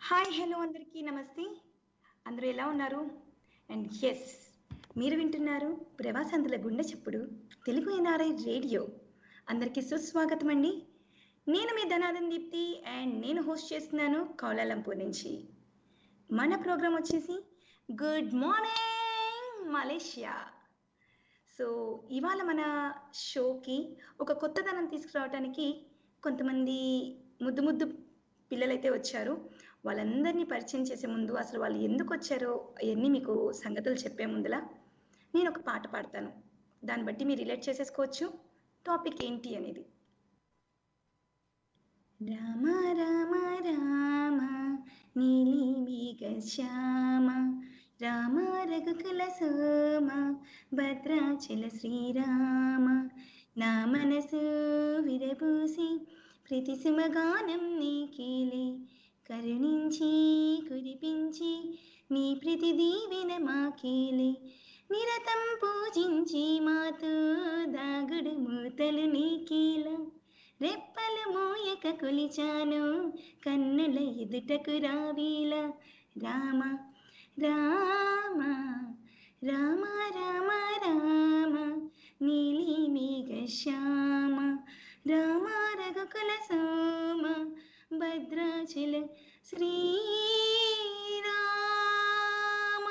Hi hello అందరికీ నమస్తే అందరూ ఎలా ఉన్నారు అండ్ ఎస్ మీరు వింటున్నారు ప్రవాసాంతుల గుండె చెప్పుడు తెలుగు ఎన్ఆర్ఐ రేడియో అందరికీ సుస్వాగతం అండి నేను మీ ధనాదన్ దీప్తి అండ్ నేను హోస్ట్ చేస్తున్నాను కౌలాలంపూర్ నుంచి మన ప్రోగ్రాం వచ్చేసి గుడ్ మార్నింగ్ మలేషియా సో ఇవాళ మన షోకి ఒక కొత్తదనం తీసుకురావడానికి కొంతమంది ముద్దు ముద్దు పిల్లలైతే వచ్చారు వాళ్ళందరినీ పరిచయం చేసే ముందు అసలు వాళ్ళు ఎందుకు వచ్చారో అవన్నీ మీకు సంగతులు చెప్పే ముందులా నేను ఒక పాట పాడతాను దాన్ని బట్టి మీరు రిలేట్ చేసేసుకోవచ్చు టాపిక్ ఏంటి అనేది రామ రామ రామ నీలి మేఘ శ్యామ రామ రఘుకుల సోమ భద్రాచల శ్రీరామ నా మనసు విరబూసి ప్రతి సుమగానం నీకేలే కరుణించి కురిపించి నీ ప్రతి దీవెన మాకేలే నిరతం పూజించి మాతో దాగుడు మూతలు నీకేలా రెప్పలు మోయక కొలిచాను కన్నుల ఎదుటకు రావీల రామ రామ రామ రామ రామ నీలి మేఘ శ్యామ రామ రఘుకుల సోమ భద్రాచల శ్రీరామ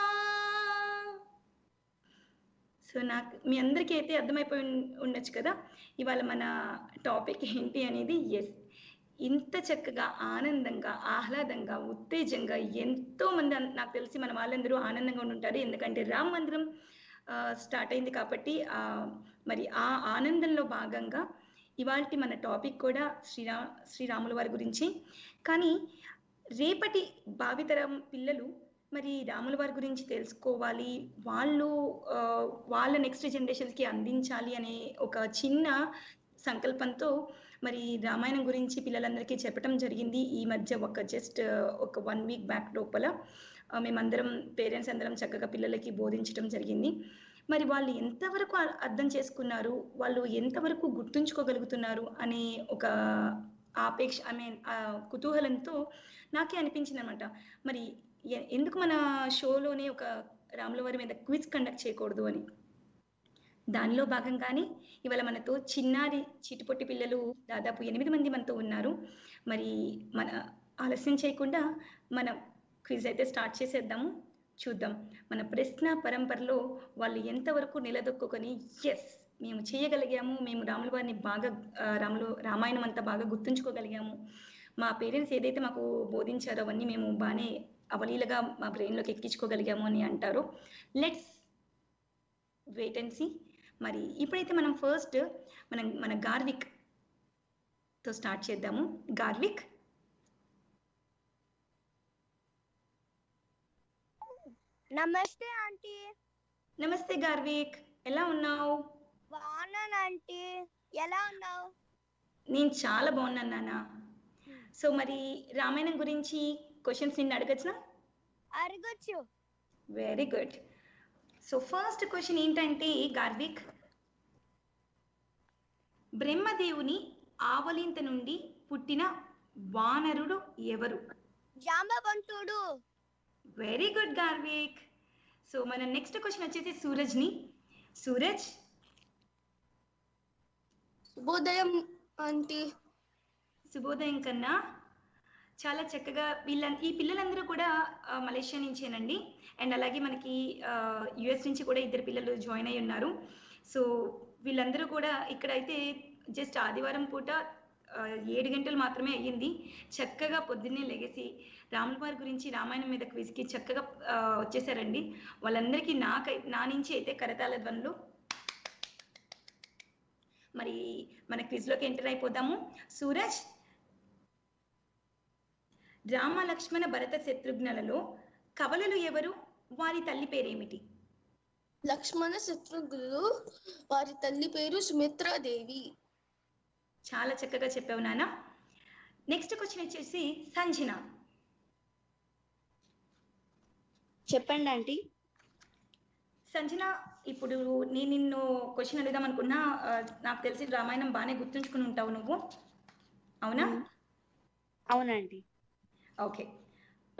సో నాకు మీ అందరికీ అయితే అర్థమైపోయి ఉం- ఉండొచ్చు కదా ఇవాళ మన టాపిక్ ఏంటి అనేది ఎస్ ఇంత చక్కగా ఆనందంగా ఆహ్లాదంగా ఉత్తేజంగా ఎంతో మంది అన్- నాకు తెలిసి మన వాళ్ళందరూ ఆనందంగా ఉండి ఉంటారు ఎందుకంటే రామ మందిరం స్టార్ట్ అయింది కాబట్టి ఆ, మరి ఆ ఆనందంలో భాగంగా ఇవాళ మన టాపిక్ కూడా శ్రీరా శ్రీరాముల వారి గురించి కానీ రేపటి భావితరం పిల్లలు మరి రాముల వారి గురించి తెలుసుకోవాలి వాళ్ళు ఆ, వాళ్ళ నెక్స్ట్ జనరేషన్స్కి అందించాలి అనే ఒక చిన్న సంకల్పంతో మరి రామాయణం గురించి పిల్లలందరికీ చెప్పడం జరిగింది ఈ మధ్య ఒక జస్ట్ ఒక వన్ వీక్ బ్యాక్ లోపల ఆ, మేమందరం పేరెంట్స్ అందరం చక్కగా పిల్లలకి బోధించడం జరిగింది మరి వాళ్ళు ఎంతవరకు అ- అర్థం చేసుకున్నారు వాళ్ళు ఎంతవరకు గుర్తుంచుకోగలుగుతున్నారు అనే ఒక ఆపేక్ష ఐ మీన్ కుతూహలంతో నాకే అనిపించింది అనమాట మరి ఎ- ఎందుకు మన షోలోనే ఒక రాములవారి మీద క్విజ్ కండక్ట్ చేయకూడదు అని దానిలో భాగంగానే ఇవాళ మనతో చిన్నారి చిటిపొట్టి పిల్లలు దాదాపు ఎనిమిది మంది మనతో ఉన్నారు మరి మన ఆలస్యం చేయకుండా మన క్విజ్ అయితే స్టార్ట్ చేసేద్దాము చూద్దాం మన ప్రశ్న పరంపరలో వాళ్ళు ఎంతవరకు నిలదొక్కుని ఎస్ మేము చేయగలిగాము మేము రాముల వారిని బాగా ఆ, రాములు రామాయణం అంతా బాగా గుర్తుంచుకోగలిగాము మా పేరెంట్స్ ఏదైతే మాకు బోధించారో అవన్నీ మేము బాగానే అవలీలగా మా బ్రెయిన్లోకి ఎక్కించుకోగలిగాము అని అంటారు లెట్స్ వెయిట్ అండ్ సీ మరి ఇప్పుడైతే మనం ఫస్ట్ మనం మన గార్విక్ తో స్టార్ట్ చేద్దాము గార్విక్ నమస్తే ఆంటీ నమస్తే గార్విక్ ఎలా ఉన్నావు బాగున్నాను ఆంటీ ఎలా ఉన్నావు నేను చాలా బాగున్నాను నాన్న సో మరి రామాయణం గురించి క్వశ్చన్స్ నిన్ను అడగచ్చునా అరగొచ్చు very good so first question ఏంటంటే గార్విక్ బ్రహ్మదేవుని ఆవలింత నుండి పుట్టిన వానరుడు ఎవరు Jambavantudu very good Garvik so మన నెక్స్ట్ క్వశ్చన్ వచ్చేసి సూరజ్ని సూరజ్ శుభోదయం ఆంటీ శుభోదయం కన్నా చాలా చక్కగా వీళ్ళ ఈ పిల్లలందరూ కూడా ఆ, మలేషియా నుంచేనండి అండ్ అలాగే మనకి యుఎస్ నుంచి కూడా ఇద్దరు పిల్లలు జాయిన్ అయి ఉన్నారు సో వీళ్ళందరూ కూడా ఇక్కడైతే జస్ట్ ఆదివారం పూట ఆ, ఏడు గంటలు మాత్రమే అయ్యింది చక్కగా పొద్దున్నే లెగసి రాముల వారి గురించి రామాయణం మీద క్విజ్కి చక్కగా ఆ, వచ్చేసారండి వాళ్ళందరికీ నాకై నా నుంచి అయితే కరతాల ధ్వనులు మరి మన క్విజ్లోకి ఎంటర్ అయిపోదాము సూరజ్ రామ లక్ష్మణ భరత శత్రుఘ్నులలో కవలలు ఎవరు వారి తల్లి పేరేమిటి లక్ష్మణ శత్రుఘ్నులు వారి తల్లి పేరు సుమిత్రాదేవి చాలా చక్కగా చెప్పావు నాన్న నెక్స్ట్ క్వశ్చన్ వచ్చేసి సంజన చెప్పండి ఆంటీ సంజన ఇప్పుడు నేను నిన్ను క్వశ్చన్ అడుగుదాం అనుకున్నా ఆ, నాకు తెలిసి రామాయణం బాగానే గుర్తుంచుకుని ఉంటావు నువ్వు అవునా అవునండి ఓకే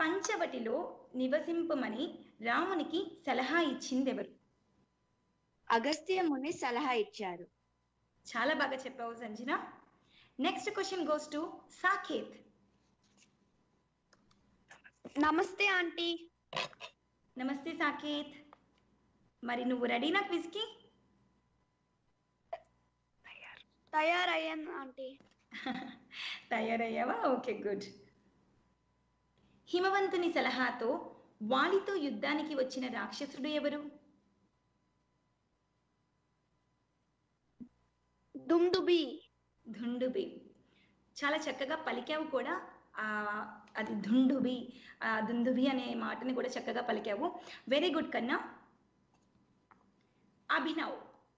పంచవటిలో నివసింపమని రామునికి సలహా ఇచ్చిందెవరు అగస్త్య ముని సలహా ఇచ్చారు చాలా బాగా చెప్పావు Sanjana next question goes to Saketh నమస్తే ఆంటీ నమస్తే సాకేత్ మరి నువ్వు రెడీనా క్విజ్కి తయారయ్యాను ఆంటీ తయారయ్యావా ఓకే గుడ్ హిమవంతుని సలహాతో వాలితో యుద్ధానికి వచ్చిన రాక్షసుడు ఎవరు దుందుబి ధుండుబి చాలా చక్కగా పలికావు కూడా ఆ అది ధుండుబి ఆ దుందుబి అనే మాటని కూడా చక్కగా పలికావు వెరీ గుడ్ కన్నా అభినవ్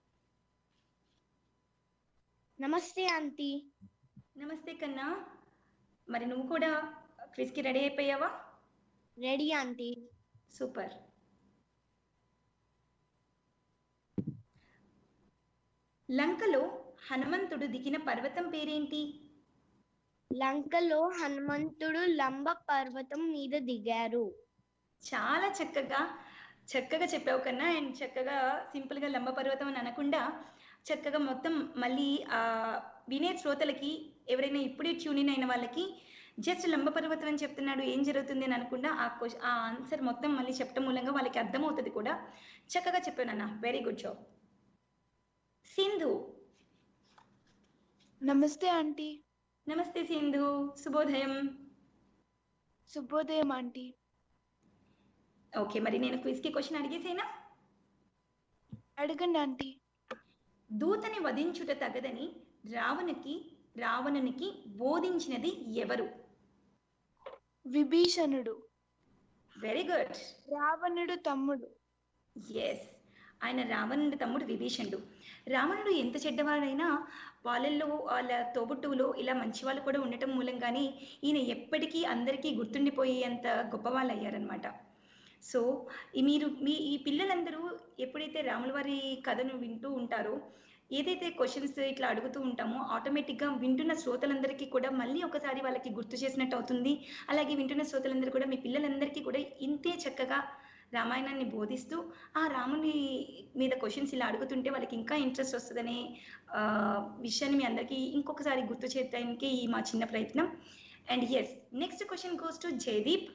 నమస్తే ఆంటీ నమస్తే కన్నా మరి నువ్వు కూడా క్విజ్కి రెడీ అయిపోయావా రెడీ ఆంటీ సూపర్ లంకలో హనుమంతుడు దిగిన పర్వతం పేరేంటి లంకలో హనుమంతుడు లంబ పర్వతం మీద దిగారు చాలా చక్కగా చక్కగా చెప్పావు కన్నా అండ్ చక్కగా సింపుల్ గా లంబ పర్వతం అని అనకుండా చక్కగా మొత్తం మళ్ళీ ఆ వినే శ్రోతలకి ఎవరైనా ఇప్పుడే ట్యూన్ ఇన్ అయిన వాళ్ళకి జస్ట్ లంబ పర్వతం అని చెప్తున్నాడు ఏం జరుగుతుంది అని అనకుండా ఆ క్వశ్చన్ ఆ ఆన్సర్ మొత్తం మళ్ళీ చెప్పడం మూలంగా వాళ్ళకి అర్థమవుతుంది కూడా చక్కగా చెప్పాను అన్న వెరీ గుడ్ జాబ్ సింధు నమస్తే ఆంటీ నమస్తే సింధు శుభోదయం శుభోదయం ఆంటీ ఓకే మరి నేను క్విజ్కి క్వశ్చన్ అడిగేసేనా అడగండి ఆంటీ దూతని వధించుట తగదని రావణుకి రావణునికి బోధించినది ఎవరు విభీషణుడు వెరీ గుడ్ రావణుడు తమ్ముడు ఎస్ ఆయన రావణుడి తమ్ముడు విభీషణుడు రావణుడు ఎంత చెడ్డవాడైనా వాళ్ళల్లో వాళ్ళ తోబుట్టువులో ఇలా మంచి వాళ్ళు కూడా ఉండటం మూలంగానే ఈయన ఎప్పటికీ అందరికీ గుర్తుండిపోయేంత గొప్పవాళ్ళు అయ్యారనమాట సో ఈ మీరు మీ ఈ పిల్లలందరూ ఎప్పుడైతే రాముల వారి కథను వింటూ ఉంటారో ఏదైతే క్వశ్చన్స్ ఇట్లా అడుగుతూ ఉంటామో ఆటోమేటిక్గా వింటున్న శ్రోతలందరికీ కూడా మళ్ళీ ఒకసారి వాళ్ళకి గుర్తు చేసినట్టు అవుతుంది అలాగే వింటున్న శ్రోతలందరూ కూడా మీ పిల్లలందరికీ కూడా ఇంతే చక్కగా రామాయణాన్ని బోధిస్తూ ఆ రాముని మీద క్వశ్చన్స్ ఇలా అడుగుతుంటే వాళ్ళకి ఇంకా ఇంట్రెస్ట్ వస్తుందనే ఆ, విషయాన్ని మీ అందరికీ ఇంకొకసారి గుర్తు చేయడానికి ఈ మా చిన్న ప్రయత్నం and yes next question goes to Jayadeep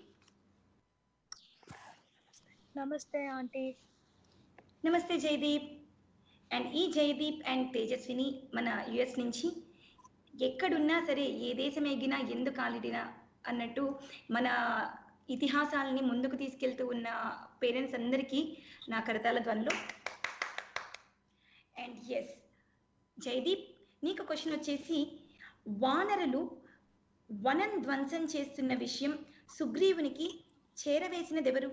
నమస్తే ఆంటీ నమస్తే జయదీప్ అండ్ ఈ జయదీప్ అండ్ తేజస్విని మన యుఎస్ నుంచి ఎక్కడున్నా సరే ఏ దేశం ఎగినా ఎందుకు కాలిడినా అన్నట్టు మన ఇతిహాసాలని ముందుకు తీసుకెళ్తూ ఉన్న పేరెంట్స్ అందరికీ నా కరతాల ధ్వనిలో అండ్ ఎస్ జయదీప్ నీకు క్వశ్చన్ వచ్చేసి వానరులు వనం ధ్వంసం చేస్తున్న విషయం సుగ్రీవునికి చేరవేసినదెవరు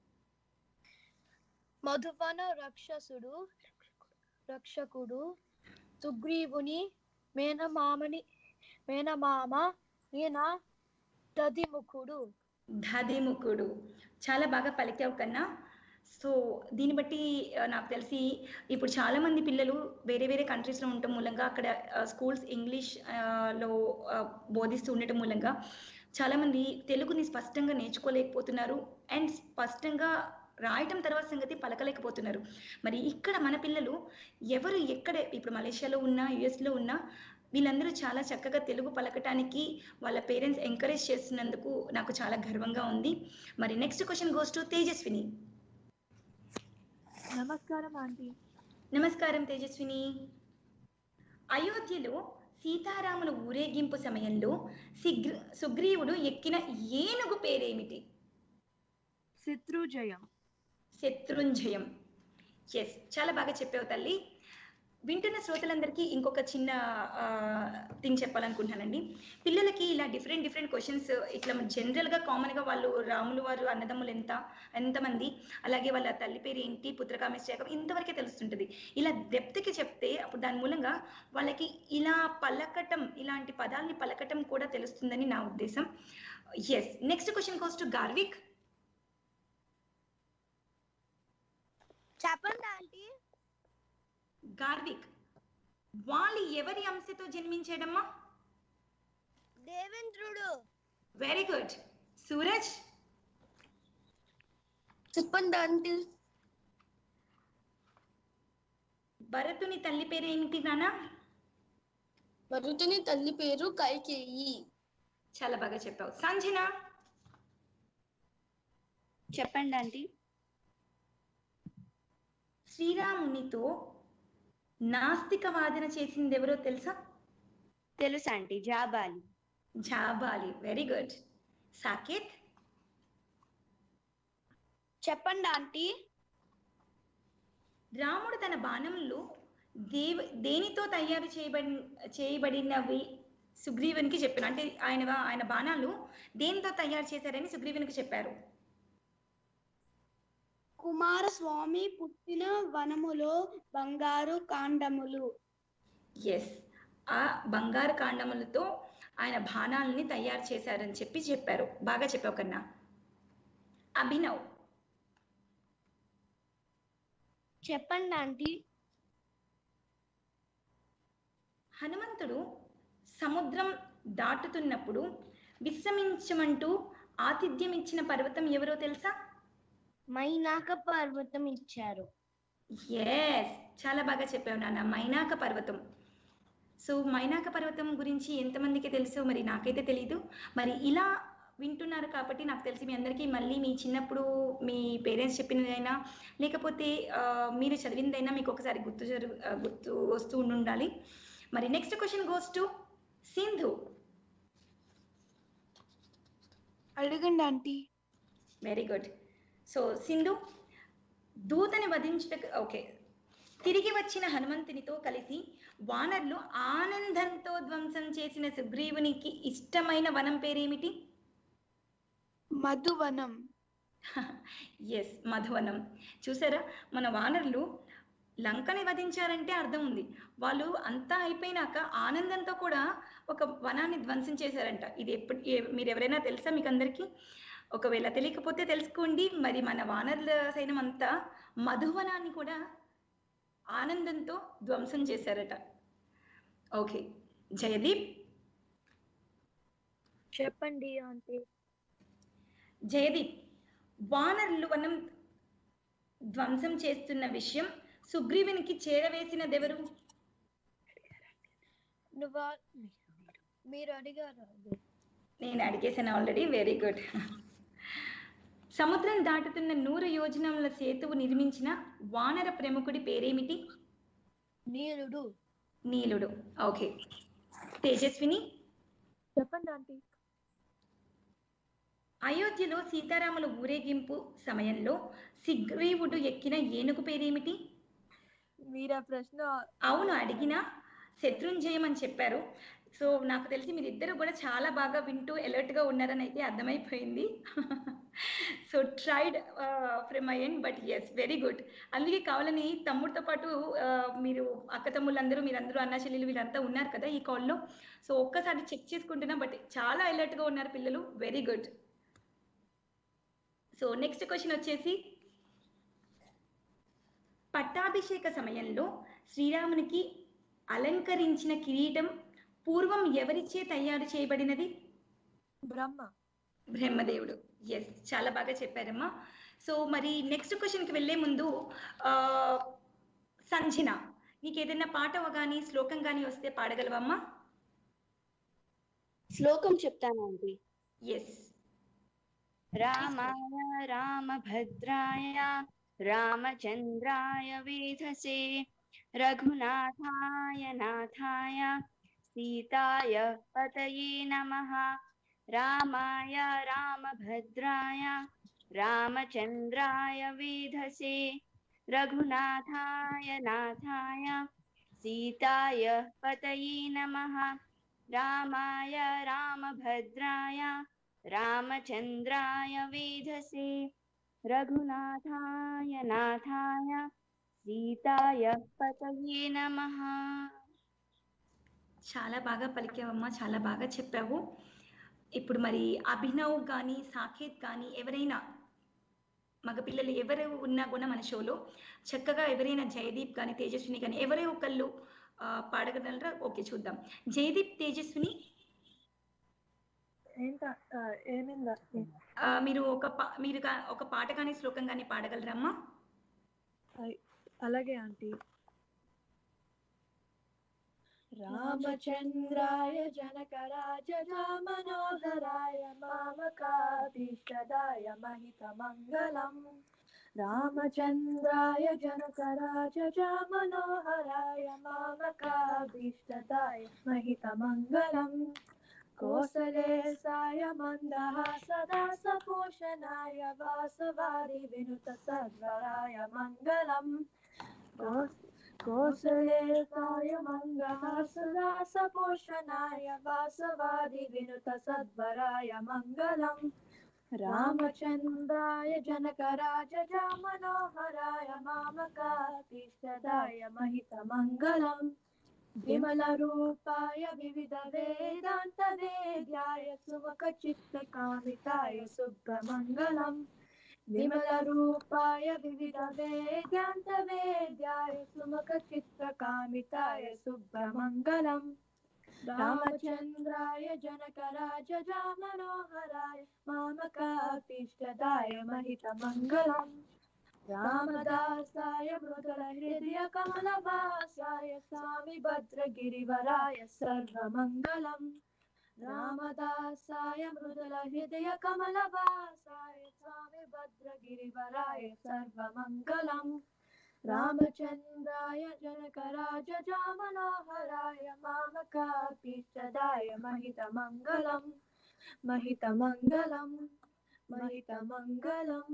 మధువన రక్షసుడు రక్షకుడు సుగ్రీవుని మేనమామని మేనమామ ఈయన దదిముఖుడు ధదిముఖుడు చాలా బాగా పలికావు కన్నా సో దీన్ని బట్టి ఆ, నాకు తెలిసి ఇప్పుడు చాలా మంది పిల్లలు వేరే వేరే కంట్రీస్లో ఉండటం మూలంగా అక్కడ స్కూల్స్ ఇంగ్లీష్ ఆ, లో ఆ, బోధిస్తూ ఉండటం మూలంగా చాలా మంది తెలుగుని స్పష్టంగా నేర్చుకోలేకపోతున్నారు అండ్ స్పష్టంగా రాయటం తర్వాత సంగతి పలకలేకపోతున్నారు మరి ఇక్కడ మన పిల్లలు ఎవరు ఎక్కడ ఇప్పుడు మలేషియాలో ఉన్నా యుఎస్లో ఉన్నా వీళ్ళందరూ చాలా చక్కగా తెలుగు పలకటానికి వాళ్ళ పేరెంట్స్ ఎంకరేజ్ చేస్తున్నందుకు నాకు చాలా గర్వంగా ఉంది మరి next question goes to Tejaswini నమస్కారం ఆంటీ నమస్కారం తేజస్విని అయోధ్యలో సీతారాముల ఊరేగింపు సమయంలో సిగ్ర సుగ్రీవుడు ఎక్కిన ఏనుగు పేరేమిటి శత్రుజయం శత్రుంజయం ఎస్ చాలా బాగా చెప్పావు తల్లి వింటున్న శ్రోతలందరికీ ఇంకొక చిన్న థింగ్ చెప్పాలనుకుంటున్నానండి పిల్లలకి ఇలా డిఫరెంట్ డిఫరెంట్ క్వశ్చన్స్ ఇట్లా జనరల్గా కామన్గా వాళ్ళు రాములు వారు అన్నదమ్ములు ఎంత ఎంతమంది అలాగే వాళ్ళ తల్లి పేరు ఏంటి పుత్రకామేశ్వరం ఇంతవరకే తెలుస్తుంటుంది ఇలా డెప్త్కి చెప్తే అప్పుడు దాని మూలంగా వాళ్ళకి ఇలా పలకటం ఇలాంటి పదాలని పలకటం కూడా తెలుస్తుందని నా ఉద్దేశం yes next question goes to Garvik చెప్పండి ఆంటీ గార్విక్ వాలి ఎవరి అంశతో జన్మించాడమ్మా దేవేంద్రుడు వెరీ గుడ్ సూరజ్ చెప్పండి ఆంటీ భరతుని తల్లి పేరు ఏమిటి నాన్న భరతుని తల్లి పేరు కైకేయి చాలా బాగా చెప్పావు సంజన చెప్పండి ఆంటీ శ్రీరామునితో నాస్తిక వాదన చేసింది ఎవరో తెలుసా తెలుసు aunty Jabali Jabali very good Saketh చెప్పండి ఆంటీ రాముడు తన బాణములు దేవ దేనితో తయారు చేయబడి చేయబడినవి సుగ్రీవునికి చెప్పారు అంటే ఆయన ఆయన బాణాలు దేనితో తయారు చేశారని సుగ్రీవునికి చెప్పారు కుమారస్వామి పుట్టిన వనములో బంగారు కాండములు ఎస్ ఆ బంగారు కాండములతో ఆయన బాణాలని తయారు చేశారని చెప్పి చెప్పారు బాగా చెప్పావు కన్నా అభినవ్ చెప్పండి ఆంటీ హనుమంతుడు సముద్రం దాటుతున్నప్పుడు విశ్రమించమంటూ ఆతిథ్యం ఇచ్చిన పర్వతం ఎవరో తెలుసా మైనాక పర్వతం ఇచ్చారు ఎస్ చాలా బాగా చెప్పావు నాన్న మైనాక పర్వతం సో మైనాక పర్వతం గురించి ఎంతమందికి తెలుసు మరి నాకైతే తెలీదు మరి ఇలా వింటున్నారు కాబట్టి నాకు తెలిసి మీ అందరికీ మళ్ళీ మీ చిన్నప్పుడు మీ పేరెంట్స్ చెప్పినదైనా లేకపోతే ఆ, మీరు చదివినదైనా మీకు ఒకసారి గుర్తు జరు ఆ, గుర్తు వస్తూ ఉండాలి మరి next question goes to Sindhu అడగండి aunty very good so Sindhu దూతని వధించుట ఓకే తిరిగి వచ్చిన హనుమంతునితో కలిసి వానర్లు ఆనందంతో ధ్వంసం చేసిన సుగ్రీవునికి ఇష్టమైన వనం పేరేమిటి మధువనం ఎస్ మధువనం చూసారా మన వానరులు లంకని వధించారంటే అర్థం ఉంది వాళ్ళు అంతా అయిపోయినాక ఆనందంతో కూడా ఒక వనాన్ని ధ్వంసం చేశారంట ఇది ఎప్పుడు ఏ- మీరు ఎవరైనా తెలుసా మీకు అందరికీ ఒకవేళ తెలియకపోతే తెలుసుకోండి మరి మన వానరుల సైన్యం అంతా మధువనాన్ని కూడా ఆనందంతో ధ్వంసం చేశారట ఓకే జయదీప్ చెప్పండి ఆంటీ జయదీప్ వానరులు వనం ధ్వంసం చేస్తున్న విషయం సుగ్రీవునికి చేరవేసినదెవరు నువ్వు మీరు అడిగారు అది. నేను అడిగేసాను ఆల్రెడీ వెరీ గుడ్ సముద్రం దాటుతున్న నూరు యోజనముల సేతువు నిర్మించిన వానర ప్రముఖుడి పేరేమిటి నీలుడు నీలుడు ఓకే తేజస్విని చెప్పండి ఆంటీ అయోధ్యలో సీతారాముల ఊరేగింపు సమయంలో సిగ్రీవుడు ఎక్కిన ఏనుగు పేరేమిటి మీరు ఆ ప్రశ్న అవును అడిగినా శత్రుంజయం అని చెప్పారు సో నాకు తెలిసి మీరిద్దరు కూడా చాలా బాగా వింటూ alert గా ఉన్నారని అయితే అర్థమైపోయింది so tried from my end but yes very good అందుకే కావాలని తమ్ముడితో పాటు ఆ, మీరు అక్క తమ్ముళ్ళందరూ మీరందరూ అన్న చెల్లెలు వీళ్ళంతా ఉన్నారు కదా ఈ కాల్లో సో ఒక్కసారి చెక్ చేసుకుంటున్నా బట్ చాలా alert గా ఉన్నారు పిల్లలు very good so next question వచ్చేసి పట్టాభిషేక సమయంలో శ్రీరామునికి అలంకరించిన కిరీటం పూర్వం ఎవరిచే తయారు చేయబడినది బ్రహ్మ బ్రహ్మదేవుడు ఎస్ చాలా బాగా చెప్పారమ్మా సో మరి నెక్స్ట్ క్వశ్చన్కి వెళ్ళే ముందు ఆ, సంజన నీకు ఏదైనా పాట కానీ శ్లోకం కానీ వస్తే పాడగలవమ్మా శ్లోకం చెప్తాను ఆంటీ ఎస్ రామాయ రామభద్రాయ రామచంద్రాయ వేధసే రఘునాథాయ నాథాయ సీతాయ పతయే నమః రామాయ రామభద్రాయ రామచంద్రాయ వేధసే రఘునాథాయ నాథాయ సీతాయ పతయే నమః రామాయ రామభద్రాయ రామచంద్రాయ వేధసే రఘునాథాయ నాథాయ సీతాయ పతయే నమః చాలా బాగా పలికావమ్మా చాలా బాగా చెప్పావు ఇప్పుడు మరి అభినవ్ కానీ సాకేత్ కానీ ఎవరైనా మగపిల్లలు ఎవరు ఉన్నా కూడా మన షోలో చక్కగా ఎవరైనా జయదీప్ కానీ తేజస్విని కానీ ఎవరే ఒకళ్ళు ఆ, పాడగలరా ఓకే చూద్దాం జయదీప్ తేజస్విని ఏంట ఆ, ఏమైందా ఆ, మీరు ఒక పా- మీరు కా- ఒక పాట కానీ శ్లోకం కానీ పాడగలరమ్మా అలాగే ఆంటీ రామచంద్రాయ జనకరాజ మనోహరాయ మామకాభీష్టదాయ మహితమంగళం రామచంద్రాయ జనకరాజ మనోహరాయ మామకాభీష్టదాయ మహితమంగళం కోసలేశాయ మందః సదా సపోషణాయ వాసవాది వినుత సద్వరాయ మంగళం కోస్- కోసలేశాయ మంగళ సదా సపోషణాయ వాసవాది వినుత సద్వరాయ మంగళం రామచంద్రాయ జనకరాజ మనోహరాయ మామకాతిష్టదాయ మహిత మంగళం విమల రూపాయ వివిధ వేదాంత వేద్యాయ సుముఖ చిత్త కామితాయ శుభ్రమంగళం విమల రూపాయ వివిధ వేదాంత వేద్యాయ సుముఖ చిత్త కామితాయ శుభ్రమంగళం రామచంద్రాయ జనకరాజ మనోహరాయ మామకాతిష్టదాయ మహిత మంగళం రామదాసాయ మృదుల హృదయ కమలవాసాయ స్వామి భద్రగిరివరాయ సర్వమంగళం రామదాసాయ మృదుల హృదయ కమలవాసాయ స్వామి భద్రగిరివరాయ సర్వమంగళం రామచంద్రాయ జనకరాజ మనోహరాయ మామకాపీష్టదాయ మహిత మంగళం మహిత మంగళం మహిత మంగళం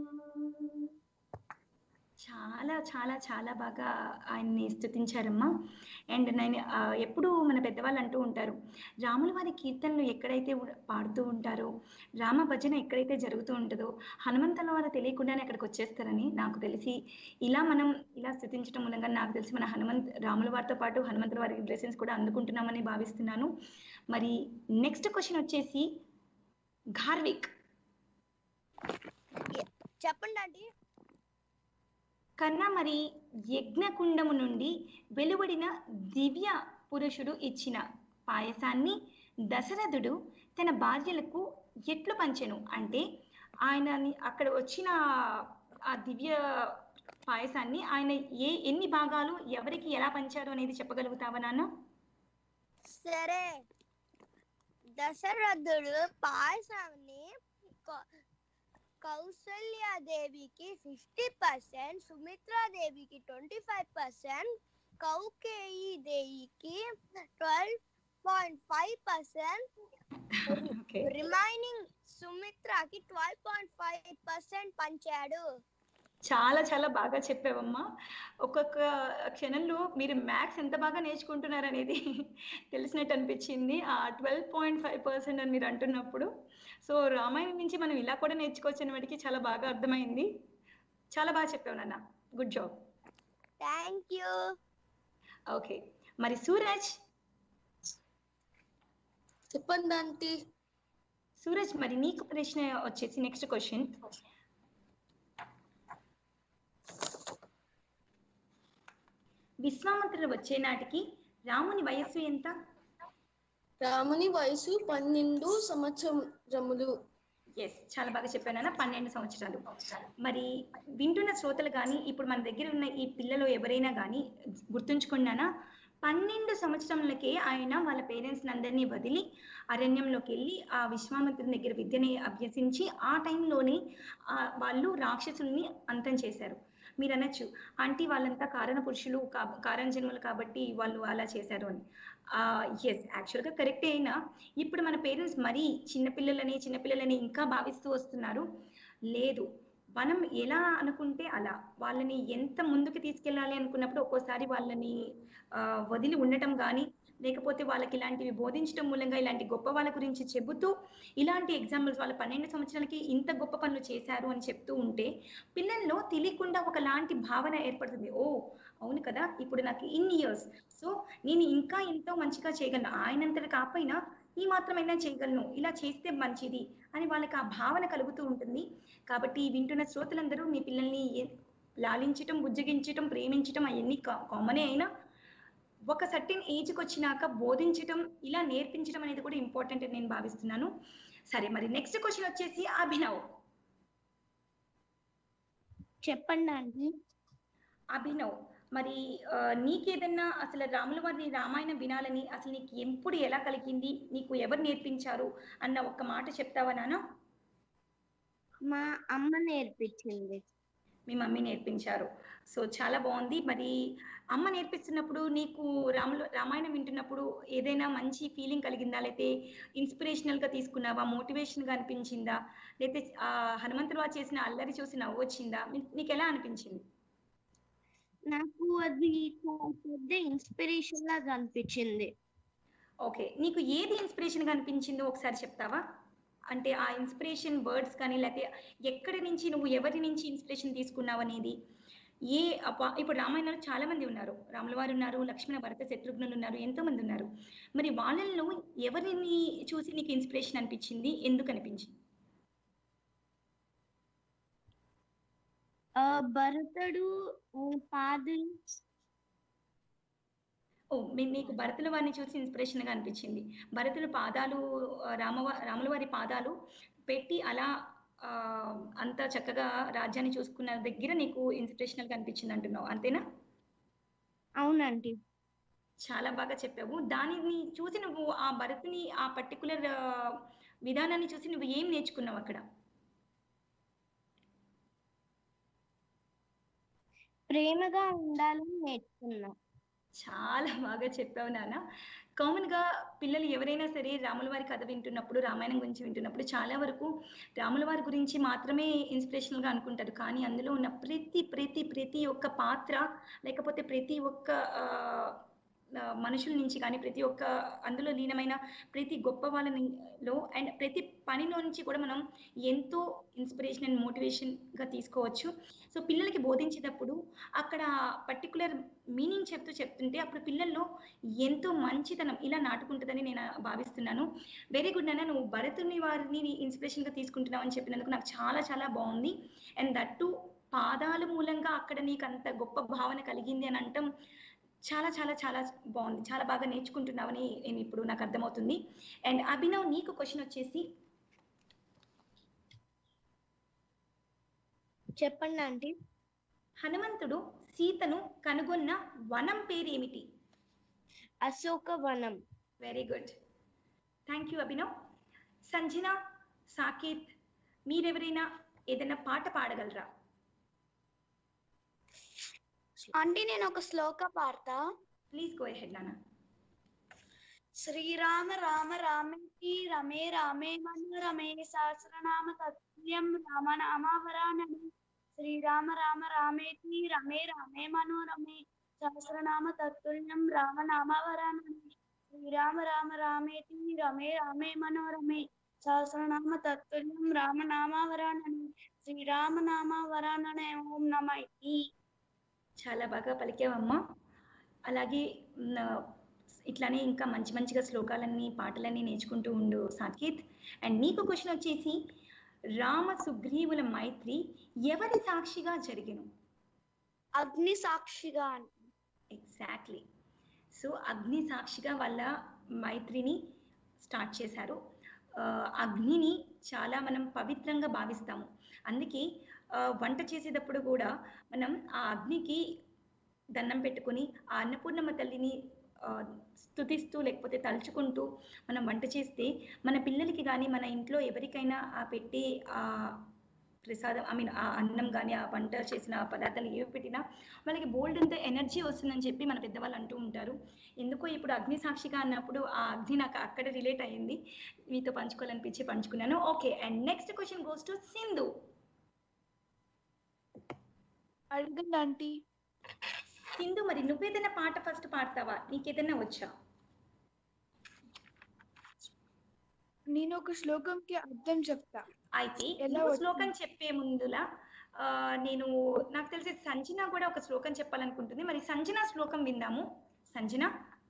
చాలా చాలా చాలా బాగా ఆయన్ని స్తుతించారమ్మా అండ్ నేను ఆ, ఎప్పుడూ మన పెద్దవాళ్ళు అంటూ ఉంటారు రాముల వారి కీర్తనలు ఎక్కడైతే ఉ- పాడుతూ ఉంటారో రామ భజన ఎక్కడైతే జరుగుతూ ఉంటుందో హనుమంతుల వారు తెలియకుండానే అక్కడికి వచ్చేస్తారని నాకు తెలిసి ఇలా మనం ఇలా స్థుతించడం మూలంగా నాకు తెలిసి మన హనుమంత్ రాముల వారితో పాటు హనుమంతుల వారి బ్లెస్సింగ్స్ కూడా అందుకుంటున్నామని భావిస్తున్నాను మరి నెక్స్ట్ క్వశ్చన్ వచ్చేసి ఘార్విక్ చెప్పండి ఆంటీ కన్నా మరి యజ్ఞకుండము నుండి వెలువడిన దివ్య పురుషుడు ఇచ్చిన పాయసాన్ని దశరథుడు తన భార్యలకు ఎట్లు పంచెను అంటే ఆయనని అక్కడ వచ్చిన ఆ దివ్య పాయసాన్ని ఆయన ఏ ఎన్ని భాగాలు ఎవరికి ఎలా పంచారు అనేది చెప్పగలుగుతావా నాన్న సరే దశరథుడు పాయసాన్ని కౌ- కౌసల్యాదేవికి ఫిఫ్టీ పర్సెంట్ సుమిత్రాదేవికి ట్వంటీ ఫైవ్ పర్సెంట్ కౌకేయి దేవికి twelve point five percent okay remaining సుమిత్రకి ట్వెల్వ్ పాయింట్ ఫైవ్ పర్సెంట్ పంచాడు చాలా చాలా బాగా చెప్పావమ్మా ఒక్కొక్క క్షణంలో మీరు మ్యాథ్స్ ఎంత బాగా నేర్చుకుంటున్నారు అనేది తెలిసినట్టు అనిపించింది ఆ ట్వెల్వ్ పాయింట్ ఫైవ్ పర్సెంట్ అని మీరు అంటున్నప్పుడు సో రామాయణం నుంచి మనం ఇలా కూడా నేర్చుకోవచ్చు అనే వాటికి చాలా బాగా అర్థమైంది చాలా బాగా చెప్పావు నాన్న good job thank you okay మరి సూరజ్ చెప్పండి ఆంటీ సూరజ్ మరి నీకు ప్రశ్న వచ్చేసి నెక్స్ట్ క్వశ్చన్ విశ్వామిత్రుడు వచ్చే నాటికి రాముని వయస్సు ఎంత రాముని వయసు పన్నెండు సంవత్సరములు ఎస్ చాలా బాగా చెప్పాను పన్నెండు సంవత్సరాలు మరి వింటున్న శ్రోతలు కానీ ఇప్పుడు మన దగ్గర ఉన్న ఈ పిల్లలు ఎవరైనా కానీ గుర్తుంచుకున్నానా పన్నెండు సంవత్సరములకే ఆయన వాళ్ళ పేరెంట్స్ అందరినీ వదిలి అరణ్యంలోకి వెళ్ళి ఆ విశ్వామిత్రుని దగ్గర విద్యని అభ్యసించి ఆ టైంలోనే ఆ వాళ్ళు రాక్షసుల్ని అంతం చేశారు మీరు అనొచ్చు ఆంటీ వాళ్ళంతా కారణ పురుషులు కా కారణ జన్మలు కాబట్టి వాళ్ళు అలా చేశారు అని ఎస్ యాక్చువల్గా కరెక్టే అయినా ఇప్పుడు మన పేరెంట్స్ మరీ చిన్నపిల్లలని చిన్నపిల్లలని ఇంకా భావిస్తూ వస్తున్నారు లేదు మనం ఎలా అనుకుంటే అలా వాళ్ళని ఎంత ముందుకు తీసుకెళ్ళాలి అనుకున్నప్పుడు ఒక్కోసారి వాళ్ళని ఆ, వదిలి ఉండటం కానీ లేకపోతే వాళ్ళకి ఇలాంటివి బోధించడం మూలంగా ఇలాంటి గొప్ప వాళ్ళ గురించి చెబుతూ ఇలాంటి ఎగ్జాంపుల్స్ వాళ్ళ పన్నెండు సంవత్సరాలకి ఇంత గొప్ప పనులు చేశారు అని చెప్తూ ఉంటే పిల్లల్లో తెలియకుండా ఒకలాంటి భావన ఏర్పడుతుంది ఓ అవును కదా ఇప్పుడు నాకు ఇన్ని ఇయర్స్ సో నేను ఇంకా ఎంతో మంచిగా చేయగలను ఆయనంతటి కాకపోయినా ఈ మాత్రమైనా చేయగలను ఇలా చేస్తే మంచిది అని వాళ్ళకి ఆ భావన కలుగుతూ ఉంటుంది కాబట్టి వింటున్న శ్రోతలందరూ మీ పిల్లల్ని ఏ- లాలించటం బుజ్జగించటం ప్రేమించటం అవన్నీ కామనే అయినా ఒక సర్టెన్ ఏజ్కి వచ్చినాక బోధించటం ఇలా నేర్పించడం అనేది కూడా ఇంపార్టెంట్ అని నేను భావిస్తున్నాను సరే మరి నెక్స్ట్ క్వశ్చన్ వచ్చేసి అభినవ్ చెప్పండి ఆంటీ అభినవ్ మరి ఆ, నీకేదన్నా అసలు రాముల వారి రామాయణం వినాలని అసలు నీకు ఎప్పుడు ఎలా కలిగింది నీకు ఎవరు నేర్పించారు అన్న ఒక్క మాట చెప్తావా నాన్న మా అమ్మ నేర్పించింది మీ మమ్మీ నేర్పించారు సో చాలా బాగుంది మరి అమ్మ నేర్పిస్తున్నప్పుడు నీకు రాముల రామాయణం వింటున్నప్పుడు ఏదైనా మంచి ఫీలింగ్ కలిగిందా లేకపోతే ఇన్స్పిరేషనల్ గా తీసుకున్నావా మోటివేషన్ గా అనిపించిందా లేకపోతే ఆ హనుమంతుడు వారు చేసిన అల్లరి చూసి నవ్వు వచ్చిందా మీ- నీకు ఎలా అనిపించింది నాకు అది చాలా పెద్ద ఇన్స్పిరేషన్ లాగా అనిపించింది ఓకే నీకు ఏది ఇన్స్పిరేషన్ గా అనిపించిందో ఒకసారి చెప్తావా అంటే ఆ ఇన్స్పిరేషన్ వర్డ్స్ కానీ లేకపోతే ఎక్కడి నుంచి నువ్వు ఎవరి నుంచి ఇన్స్పిరేషన్ తీసుకున్నావు అనేది ఏ అప- ఇప్పుడు రామాయణంలో చాలా మంది ఉన్నారు రాముల వారు ఉన్నారు లక్ష్మణ భరత శత్రుఘ్నులు ఉన్నారు ఎంతో మంది ఉన్నారు మరి వాళ్ళల్లో ఎవరిని చూసి నీకు ఇన్స్పిరేషన్ అనిపించింది ఎందుకు అనిపించింది ఆ భరతుడు ఆ, పాదులు ఓ మీ- నీకు భరతుల వారిని చూసి ఇన్స్పిరేషన్ గా అనిపించింది భరతుల పాదాలు ఆ, రామవ రాముల వారి పాదాలు పెట్టి అలా ఆ, అంత చక్కగా రాజ్యాన్ని చూసుకున్న దగ్గర నీకు ఇన్స్పిరేషనల్ గా అనిపించింది అంటున్నావు అంతేనా అవునండి చాలా బాగా చెప్పావు దానిని చూసి నువ్వు ఆ భరతుని ఆ పర్టికులర్ విధానాన్ని చూసి నువ్వు ఏం నేర్చుకున్నావు అక్కడ ప్రేమగా ఉండాలని నేర్చుకున్నా చాలా బాగా చెప్పావు నాన్న కామన్ గా పిల్లలు ఎవరైనా సరే రాముల వారి కథ వింటున్నప్పుడు రామాయణం గురించి వింటున్నప్పుడు చాలా వరకు రాముల వారి గురించి మాత్రమే ఇన్స్పిరేషనల్ గా అనుకుంటారు కానీ అందులో ఉన్న ప్రతి ప్రతి ప్రతి ఒక్క పాత్ర లేకపోతే ప్రతి ఒక్క ఆ, ఆ, మనుషుల నుంచి కానీ ప్రతి ఒక్క అందులో లీనమైన ప్రతి గొప్ప వాళ్ళలో అండ్ ప్రతి పనిలో నుంచి కూడా మనం ఎంతో ఇన్స్పిరేషన్ అండ్ మోటివేషన్ గా తీసుకోవచ్చు సో పిల్లలకి బోధించేటప్పుడు అక్కడ పర్టికులర్ మీనింగ్ చెప్తూ చెప్తుంటే అప్పుడు పిల్లల్లో ఎంతో మంచితనం ఇలా నాటుకుంటుందని నేను భావిస్తున్నాను వెరీ గుడ్ నాన్న నువ్వు భరతుని వారిని ఇన్స్పిరేషన్ గా తీసుకుంటున్నావు అని చెప్పినందుకు నాకు చాలా చాలా బాగుంది అండ్ దట్టు పాదాల మూలంగా అక్కడ నీకు అంత గొప్ప భావన కలిగింది అని అంటాం చాలా చాలా చాలా బాగుంది చాలా బాగా నేర్చుకుంటున్నావని నేను ఇప్పుడు నాకు అర్థమవుతుంది అండ్ అభినవ్ నీకు క్వశ్చన్ వచ్చేసి చెప్పండి ఆంటీ హనుమంతుడు సీతను కనుగొన్న వనం పేరేమిటి Ashoka Vanam very good thank you Abhinav Sanjana Saketh మీరెవరైనా ఏదైనా పాట పాడగలరా ఆంటీ నేను ఒక శ్లోక పాడతా ప్లీజ్ గో హెడ్ నాన్న శ్రీరామ రామ రామేతి రమే రామే మనోరమే సహస్రనామ తత్యం రామ నామావరానని శ్రీరామ రామ రామేతి రమే రామే మనోరమే సహస్రనామ తత్తుల్యం రామ నామావరానని శ్రీరామ రామ రామేతి రమే రామే మనోరమే సహస్రనామ తత్తుల్యం రామ నామావరానని శ్రీరామ నామావరాననే ఓం నమ ఈ చాలా బాగా పలికావమ్మా అలాగే మ్, ఇట్లానే ఇంకా మంచి మంచిగా శ్లోకాలన్నీ పాటలన్నీ నేర్చుకుంటూ ఉండు సాకేత్ అండ్ నీకు క్వశ్చన్ వచ్చేసి రామ సుగ్రీవుల మైత్రి ఎవరి సాక్షిగా జరిగెను అగ్ని సాక్షిగా అంటే ఎగ్జాక్ట్లీ సో అగ్ని సాక్షిగా వాళ్ళ మైత్రిని స్టార్ట్ చేశారు ఆ, అగ్నిని చాలా మనం పవిత్రంగా భావిస్తాము అందుకే ఆ, వంట చేసేటప్పుడు కూడా మనం ఆ అగ్నికి దండం పెట్టుకొని ఆ అన్నపూర్ణమ్మ తల్లిని ఆ, స్తుతిస్తూ లేకపోతే తలుచుకుంటూ మనం వంట చేస్తే మన పిల్లలకి కానీ మన ఇంట్లో ఎవరికైనా ఆ పెట్టే ఆ ప్రసాదం ఐ మీన్ ఆ అన్నం కానీ ఆ వంట చేసిన ఆ పదార్థాలు ఏవి పెట్టినా వాళ్ళకి బోల్డ్ అంత ఎనర్జీ వస్తుందని చెప్పి మన పెద్దవాళ్ళు అంటూ ఉంటారు ఎందుకో ఇప్పుడు అగ్ని సాక్షిగా అన్నప్పుడు ఆ అగ్ని నాకు అక్కడ రిలేట్ అయ్యింది మీతో పంచుకోవాలనిపించి పంచుకున్నాను okay and next question goes to Sindhu అడగండి ఆంటీ సింధు మరి నువ్వేదైనా పాట ఫస్ట్ పాడతావా నీకేదైనా వచ్చా నేను ఒక శ్లోకంకి అర్థం చెప్తా అయితే ఎలా నువ్వు వచ్చింది? శ్లోకం చెప్పే ముందులా ఆ, నేను నాకు తెలిసి సంజన కూడా ఒక శ్లోకం చెప్పాలనుకుంటుంది మరి సంజన శ్లోకం విందాము సంజన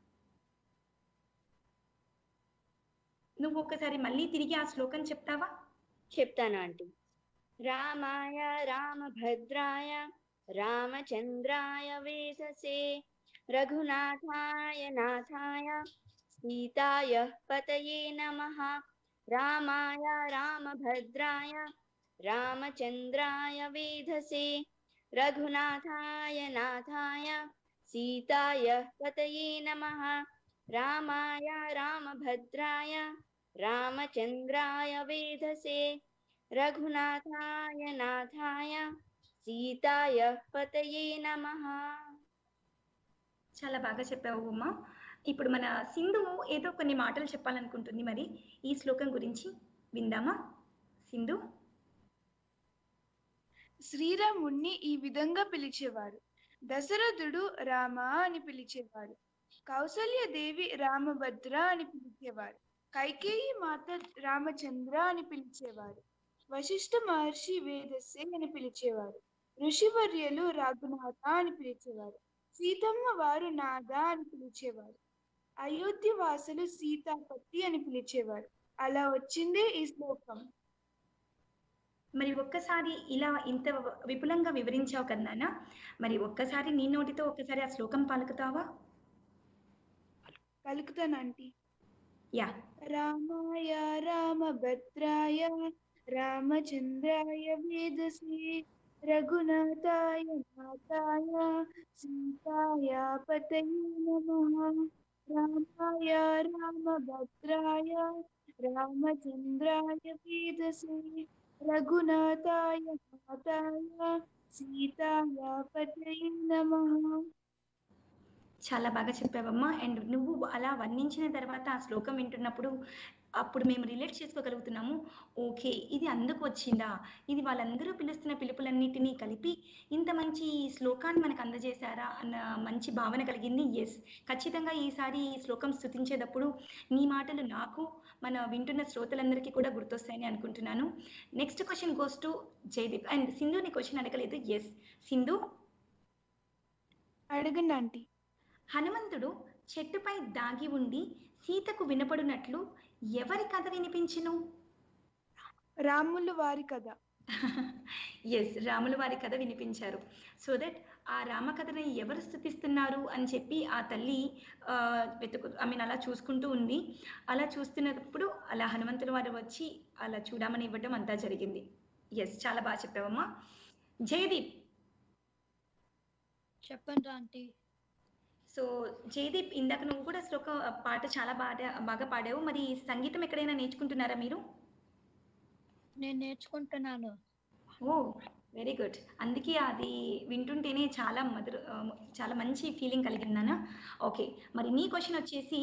నువ్వు ఒకసారి మళ్ళీ తిరిగి ఆ శ్లోకం చెప్తావా చెప్తాను ఆంటీ రామాయ రామభద్రాయ రామచంద్రాయ వేససే రఘునాథాయ నాథాయ సీతాయ పతయే నమః రామాయ రామభద్రాయ రామచంద్రాయ వేధసే రఘునాథాయ నాథాయ సీతాయ పతయే నమః రామాయ రామభద్రాయ రామచంద్రాయ వేధసే రఘునాథాయ నాథాయ సీతాయ పతయే నమః చాలా బాగా చెప్పావు ఉమా ఇప్పుడు మన సింధు ఏదో కొన్ని మాటలు చెప్పాలనుకుంటుంది మరి ఈ శ్లోకం గురించి విందామా సింధు శ్రీరాముణ్ణి ఈ విధంగా పిలిచేవారు దశరథుడు రామ అని పిలిచేవారు కౌసల్యదేవి రామభద్ర అని పిలిచేవారు కైకేయి మాత రామచంద్ర అని పిలిచేవారు వశిష్ఠ మహర్షి వేదస్సే అని పిలిచేవారు ఋషివర్యులు రఘునాథ అని పిలిచేవారు సీతమ్మ వారు నాద అని పిలిచేవారు అయోధ్య వాసులు సీతాపతి అని పిలిచేవారు అలా వచ్చిందే ఈ శ్లోకం మరి ఒక్కసారి ఇలా ఇంత విపులంగా వివరించావు కదా నాన్న మరి ఒక్కసారి నీ నోటితో ఒక్కసారి ఆ శ్లోకం పలుకుతావా పలుకుతానంటీ యా రామాయ రామభద్రాయ రామచంద్రాయ వేదసే రఘునాథాయ నాథాయ సీతాయ పతయే నమః రామాయ రామభద్రాయ రామచంద్రాయ వేదసే రఘునాథాయ నాథాయ సీతాయ పతయే నమః చాలా బాగా చెప్పావమ్మా అండ్ నువ్వు అలా వర్ణించిన తర్వాత ఆ శ్లోకం వింటున్నప్పుడు అప్పుడు మేము రిలేట్ చేసుకోగలుగుతున్నాము ఓకే ఇది అందుకు వచ్చిందా ఇది వాళ్ళందరూ పిలుస్తున్న పిలుపులన్నిటినీ కలిపి ఇంత మంచి శ్లోకాన్ని మనకు అందజేశారా అన్న మంచి భావన కలిగింది ఎస్ ఖచ్చితంగా ఈసారి ఈ శ్లోకం స్థుతించేటప్పుడు నీ మాటలు నాకు మన వింటున్న శ్రోతలందరికీ కూడా గుర్తొస్తాయని అనుకుంటున్నాను next question goes to Jayadeep and Sindhu నీ క్వశ్చన్ అడగలేదు ఎస్ సింధు అడగండి ఆంటీ హనుమంతుడు చెట్టుపై దాగి ఉండి సీతకు వినపడునట్లు ఎవరి కథ వినిపించును రాములు వారి కథ ఎస్ రాముల వారి కథ వినిపించారు సో దట్ ఆ రామ కథని ఎవరు స్థుతిస్తున్నారు అని చెప్పి ఆ తల్లి ఆ, వెతుకు ఐ మీన్ అలా చూసుకుంటూ ఉంది అలా చూస్తున్నప్పుడు అలా హనుమంతుల వారు వచ్చి అలా చూడమని ఇవ్వడం అంతా జరిగింది ఎస్ చాలా బాగా చెప్పావమ్మా జయదీప్ చెప్పండి ఆంటీ సో జయదీప్ ఇందాక నువ్వు కూడా శ్లోక పాట చాలా బాగా బాగా పాడావు మరి సంగీతం ఎక్కడైనా నేర్చుకుంటున్నారా మీరు నేను నేర్చుకుంటున్నాను ఓ వెరీ గుడ్ అందుకే అది వింటుంటేనే చాలా మధుర ఆ, చాలా మంచి ఫీలింగ్ కలిగిందనా ఓకే మరి నీ క్వశ్చన్ వచ్చేసి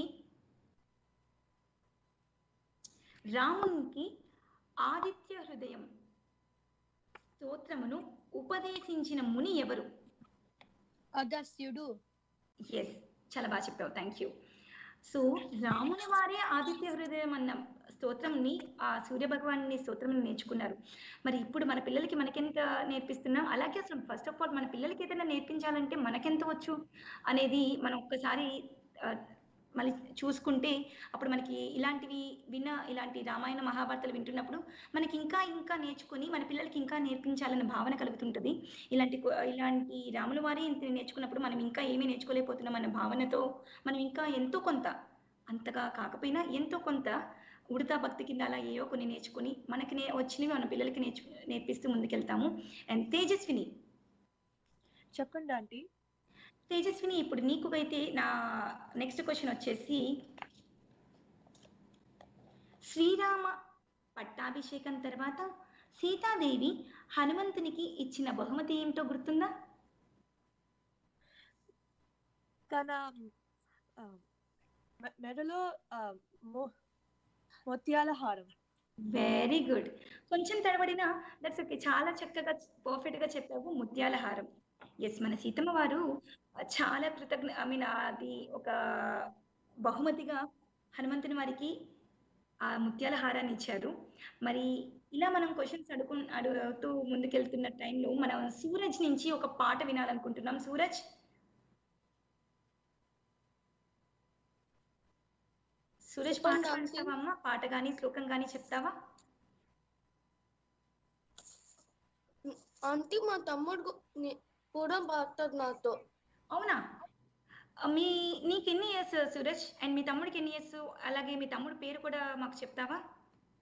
రామునికి ఆదిత్య హృదయం స్తోత్రమును ఉపదేశించిన ముని ఎవరు అగస్త్యుడు ఎస్ చాలా బాగా చెప్పావు థ్యాంక్ యూ సో రాముని వారే ఆదిత్య హృదయం అన్న స్తోత్రంని ఆ సూర్య భగవాన్ని స్తోత్రం నేర్చుకున్నారు మరి ఇప్పుడు మన పిల్లలకి మనకెంత నేర్పిస్తున్నాం అలాగే అసలు ఫస్ట్ ఆఫ్ ఆల్ మన పిల్లలకి ఏదైనా నేర్పించాలంటే మనకెంత వచ్చు అనేది మనం ఒక్కసారి ఆ, మళ్ళీ చూసుకుంటే అప్పుడు మనకి ఇలాంటివి విన్న ఇలాంటి రామాయణ మహాభారతాలు వింటున్నప్పుడు మనకి ఇంకా ఇంకా నేర్చుకొని మన పిల్లలకి ఇంకా నేర్పించాలన్న భావన కలుగుతుంటుంది ఇలాంటి కొ- ఇలాంటి రాముల వారి ఇంత నేర్చుకున్నప్పుడు మనం ఇంకా ఏమీ నేర్చుకోలేకపోతున్నాం అన్న భావనతో మనం ఇంకా ఎంతో కొంత అంతగా కాకపోయినా ఎంతో కొంత ఉడతా భక్తి కింద అలా ఏవో కొన్ని నేర్చుకుని మనకి నే వచ్చినవి మన పిల్లలకి నేర్చు నేర్పిస్తూ ముందుకెళ్తాము అండ్ తేజస్విని చెప్పండి ఆంటీ తేజస్విని ఇప్పుడు నీకు అయితే నా నెక్స్ట్ క్వశ్చన్ వచ్చేసి శ్రీరామ పట్టాభిషేకం తర్వాత సీతాదేవి హనుమంతునికి ఇచ్చిన బహుమతి ఏమిటో గుర్తుందా తన ఆ, మె- మెడలో ఆ, మో- ముత్యాల హారం వెరీ గుడ్ కొంచెం తడబడినా దట్స్ ఓకే చాలా చక్కగా పర్ఫెక్ట్ గా చెప్పావు ముత్యాల హారం ఎస్ మన సీతమ్మ వారు చాలా కృతజ్ఞ ఐ మీన్ అది ఒక బహుమతిగా హనుమంతుని వారికి ఆ ముత్యాల హారాన్ని ఇచ్చారు మరి ఇలా మనం క్వశ్చన్స్ అడుగు అడుగుతూ ముందుకెళ్తున్న టైంలో మనం సూరజ్ నుంచి ఒక పాట వినాలనుకుంటున్నాం సూరజ్ సూరజ్ పాట చెప్పండి, ఆంటీ. పాడతావా అమ్మా పాట గానీ శ్లోకం గానీ చెప్తావా ఆంటీ మా తమ్ముడు గు- ని- కూడా పాడతాడు నాతో అవునా ఆ, మీ నీకు ఎన్ని ఇయర్స్ సూరజ్ అండ్ మీ తమ్ముడికి ఎన్ని ఇయర్స్ అలాగే మీ తమ్ముడు పేరు కూడా మాకు చెప్తావా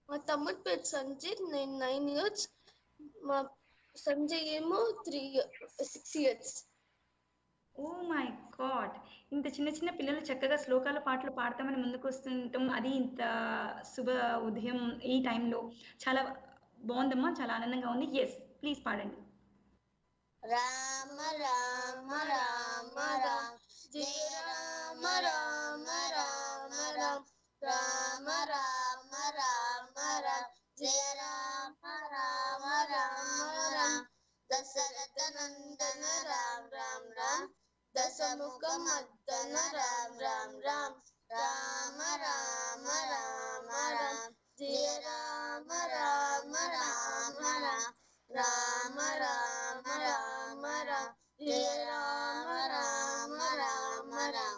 మా తమ్ముడు పేరు సంజిత్ నేను నైన్ ఇయర్స్ మా సంజయ్ ఏమో three six years oh my god ఇంత చిన్న చిన్న పిల్లలు చక్కగా శ్లోకాల పాటలు పాడతామని ముందుకు వస్తుంటాం అది ఇంత శుభ ఉదయం ఈ టైంలో చాలా బాగుందమ్మా చాలా ఆనందంగా ఉంది ఎస్ ప్లీజ్ పాడండి రామ రామ రామ రామ జయ రామ రామ రామ రామ రామ రామ రామ రామ జయ రామ రామ రామ రామ దశరథ నందన రామ రామ రామ దశముఖ మద్దన రామ రామ రామ రామ రామ రామ రామ జయ రామ రామ రామ రామ రామ రామ రామ రామ జయ రామ రామ రామ రామ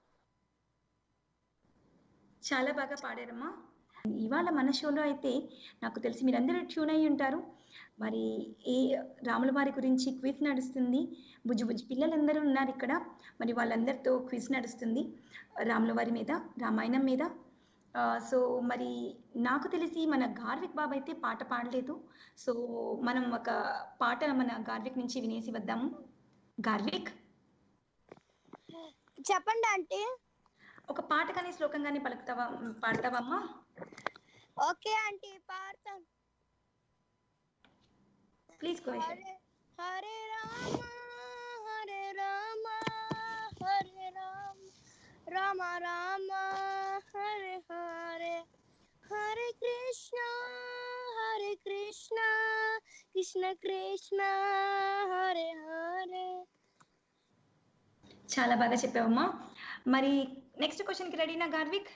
చాలా బాగా పాడారమ్మా ఇవాళ మన షోలో అయితే నాకు తెలిసి మీరందరూ ట్యూన్ అయి ఉంటారు మరి ఏ రాముల వారి గురించి క్విజ్ నడుస్తుంది బుజ్జి బుజ్జి పిల్లలందరూ ఉన్నారు ఇక్కడ మరి వాళ్ళందరితో క్విజ్ నడుస్తుంది రాముల వారి మీద రామాయణం మీద ఆ, సో మరి నాకు తెలిసి మన గార్విక్ బాబు అయితే పాట పాడలేదు సో మనం ఒక పాట మన గార్విక్ నుంచి వినేసి వద్దాము గార్విక్ చెప్పండి ఆంటీ ఒక పాట కానీ శ్లోకం కానీ పలుకుతావా పాడతావమ్మా ఓకే ఆంటీ పాడతాను ప్లీజ్ గో హరే హరే రామ హరే రామ హరే రామ రామ రామ హరే హరే హరే కృష్ణ హరే కృష్ణ కృష్ణ కృష్ణ హరే హరే చాలా బాగా చెప్పావమ్మా మరి నెక్స్ట్ క్వశ్చన్ కి రెడీనా Garvik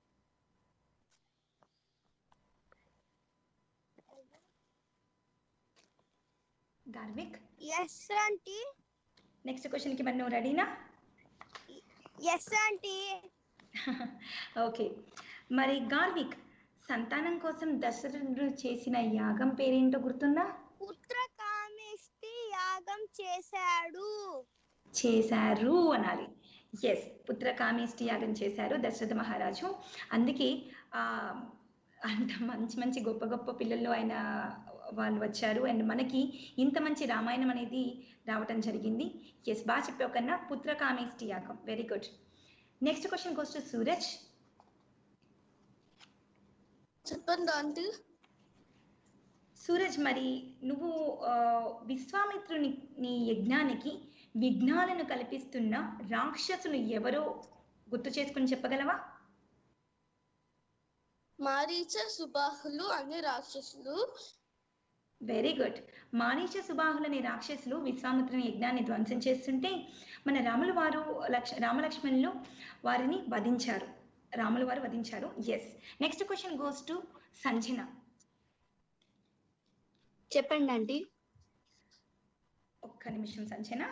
Garvik yes aunty next question కి మరి నువ్వు రెడీనా ఎస్ ఆంటీ ఓకే మరి గార్విక్ సంతానం కోసం దశరథుడు చేసిన యాగం పేరేంటో గుర్తుందా పుత్ర కామేష్టి యాగం చేశాడు చేశారు అనాలి ఎస్ పుత్ర కామేష్టి యాగం చేశారు దశరథ మహారాజు అందుకే ఆ అంత మంచి మంచి గొప్ప గొప్ప పిల్లల్లో ఆయన వాళ్ళు వచ్చారు అండ్ మనకి ఇంత మంచి రామాయణం అనేది రావటం జరిగింది ఎస్ బాగా చెప్పావు కన్నా పుత్ర కామేష్టి యాగం very good next question goes to Suraj చెప్పండి ఆంటీ సూరజ్ మరి నువ్వు ఆ, విశ్వామిత్రుని నీ యజ్ఞానికి విఘ్నాలను కల్పిస్తున్న రాక్షసులు ఎవరో గుర్తు చేసుకుని చెప్పగలవా మారీచ సుబాహులు అనే రాక్షసులు వెరీ గుడ్ మానీచ సుబాహులు అనే రాక్షసులు విశ్వామిత్రుని యజ్ఞాన్ని ధ్వంసం చేస్తుంటే మన రాములు వారు లక్ష రామలక్ష్మణులు వారిని వధించారు రాములు వారు వధించారు yes next question goes to Sanjana చెప్పండి ఆంటీ ఒక్క నిమిషం సంజన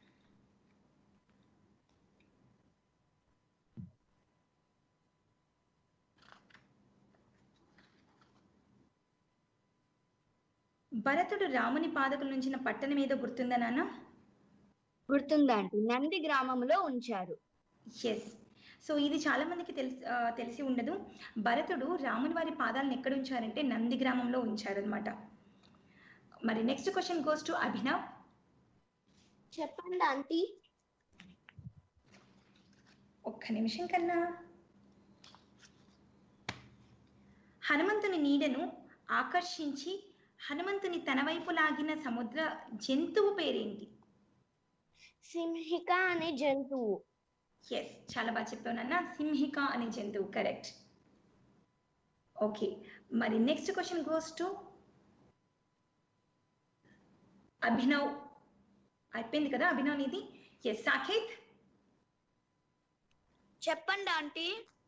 భరతుడు రాముని పాదకుల నుంచిన పట్టణం ఏదో గుర్తుందా నాన్న గుర్తుందా ఆంటీ నంది గ్రామంలో ఉంచారు ఎస్ సో ఇది చాలా మందికి తెలిసి ఆ, తెలిసి ఉండదు భరతుడు రాముని వారి పాదాలను ఎక్కడ ఉంచారంటే నంది గ్రామంలో ఉంచారనమాట మరి next question goes to Abhinav చెప్పండి ఆంటీ ఒక్క నిమిషం కన్నా హనుమంతుని నీడను ఆకర్షించి హనుమంతుని తన వైపు లాగిన సముద్ర జంతువు పేరేంటి సింహిక అనే జంతువు ఎస్ చాలా బాగా చెప్పావు నాన్న సింహిక అనే జంతువు కరెక్ట్ ఓకే మరి next question goes to Abhinav అయిపోయింది కదా అభినవ్ నీది ఎస్ సాకేత్ చెప్పండి ఆంటీ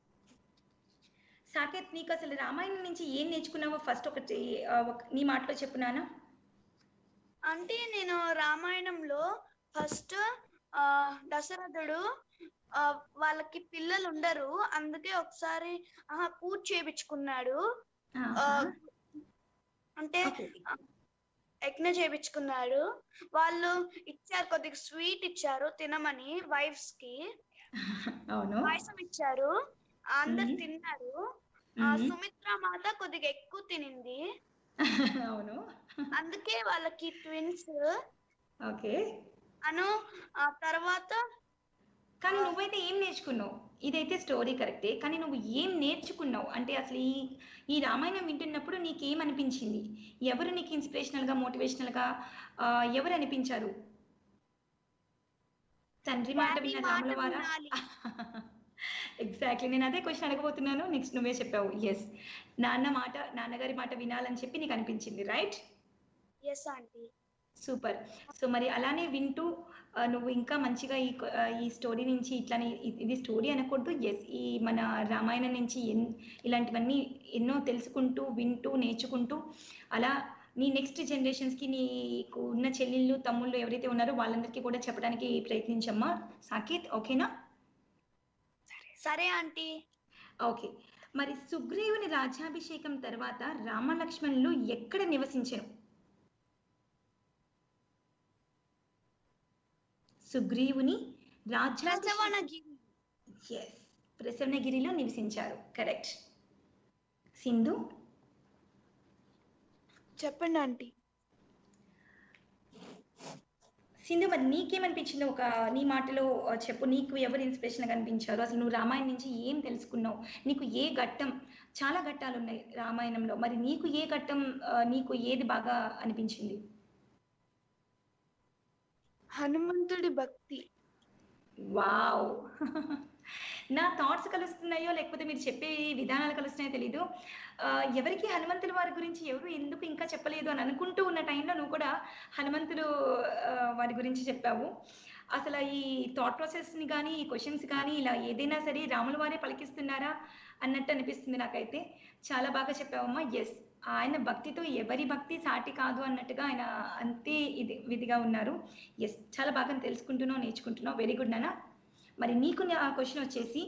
సాకేత్ నీకు అసలు రామాయణం నుంచి ఏం నేర్చుకున్నావో ఫస్ట్ ఒకటి ఆ, ఒక- నీ మాటలో చెప్పు నాన్న అంటే నేను రామాయణంలో ఫస్ట్ దశరథుడు ఆ, వాళ్ళకి పిల్లలు ఉండరు అందుకే ఒకసారి ఆహా, పూజ చేపించుకున్నాడు ఆహా. అంటే Okay. యజ్ఞ చేపించుకున్నాడు వాళ్ళు ఇచ్చారు కొద్దిగా స్వీట్ ఇచ్చారు తినమని వైఫ్స్ కి అవును పాయసం ఇచ్చారు అందరు Mhm. తిన్నారు ఆ మ్మ్. సుమిత్ర మాత కొద్దిగా ఎక్కువ తినింది అవును అందుకే వాళ్ళకి ట్విన్స్ ఓకే అను ఆ తర్వాత కానీ నువ్వైతే ఏం నేర్చుకున్నావు ఇదైతే స్టోరీ కరెక్టే కానీ నువ్వు ఏం నేర్చుకున్నావు అంటే అసలు ఈ ఈ రామాయణం వింటున్నప్పుడు నీకేం అనిపించింది ఎవరు నీకు ఇన్స్పిరేషనల్ గా మోటివేషనల్ గా ఆ, ఎవరు అనిపించారు తండ్రి మాట డాడీ విన్న మాట రాముల వారా వినాలి. ఎగ్జాక్ట్లీ నేను అదే క్వశ్చన్ అడగబోతున్నాను నెక్స్ట్ నువ్వే చెప్పావు ఎస్ నాన్న మాట నాన్నగారి మాట వినాలని చెప్పి నీకు అనిపించింది right yes aunty super so మరి అలానే వింటూ ఆ, నువ్వు ఇంకా మంచిగా ఈ కొ- ఆ, ఈ స్టోరీ నుంచి ఇట్లానే ఇ- ఇది స్టోరీ అనకూడదు ఎస్ ఈ మన రామాయణం నుంచి ఎన్ ఇలాంటివన్నీ ఎన్నో తెలుసుకుంటూ వింటూ నేర్చుకుంటూ అలా నీ నెక్స్ట్ జనరేషన్స్కి నీకు ఉన్న చెల్లెళ్ళు తమ్ముళ్ళు ఎవరైతే ఉన్నారో వాళ్ళందరికీ కూడా చెప్పడానికి ప్రయత్నించమ్మా సాకేత్ ఓకేనా సరే ఆంటీ ఓకే మరి సుగ్రీవుని రాజ్యాభిషేకం తర్వాత రామలక్ష్మణులు ఎక్కడ నివసించను సుగ్రీవుని రాజ్యాభిషేకం ప్రసవనగిరి ఎస్ ప్రసవనగిరిలో నివసించారు కరెక్ట్ సింధు చెప్పండి ఆంటీ సింధు మరి నీకేమనిపించింది ఒక నీ మాటలో ఆ, చెప్పు నీకు ఎవరు ఇన్స్పిరేషన్ కనిపించారు అసలు నువ్వు రామాయణం నుంచి ఏం తెలుసుకున్నావు నీకు ఏ ఘట్టం చాలా ఘట్టాలు ఉన్నాయి రామాయణంలో మరి నీకు ఏ ఘట్టం ఆ, నీకు ఏది బాగా అనిపించింది హనుమంతుడి భక్తి వావ్ నా థాట్స్ కలుస్తున్నాయో లేకపోతే మీరు చెప్పే విధానాలు కలుస్తున్నాయో తెలీదు ఆ, ఎవరికి హనుమంతుల వారి గురించి ఎవరు ఎందుకు ఇంకా చెప్పలేదు అని అనుకుంటూ ఉన్న టైంలో నువ్వు కూడా హనుమంతులు ఆ, వారి గురించి చెప్పావు అసలు ఈ థాట్ ప్రాసెస్ని కానీ ఈ క్వశ్చన్స్ కానీ ఇలా ఏదైనా సరే రాముల వారే పలికిస్తున్నారా అన్నట్టు అనిపిస్తుంది నాకైతే చాలా బాగా చెప్పావమ్మా ఎస్ ఆయన భక్తితో ఎవరి భక్తి సాటి కాదు అన్నట్టుగా ఆయన అంతే ఇది విధిగా ఉన్నారు ఎస్ చాలా బాగా తెలుసుకుంటున్నావు నేర్చుకుంటున్నావు వెరీ గుడ్ నాన్న మరి నీకు ఆ క్వశ్చన్ వచ్చేసి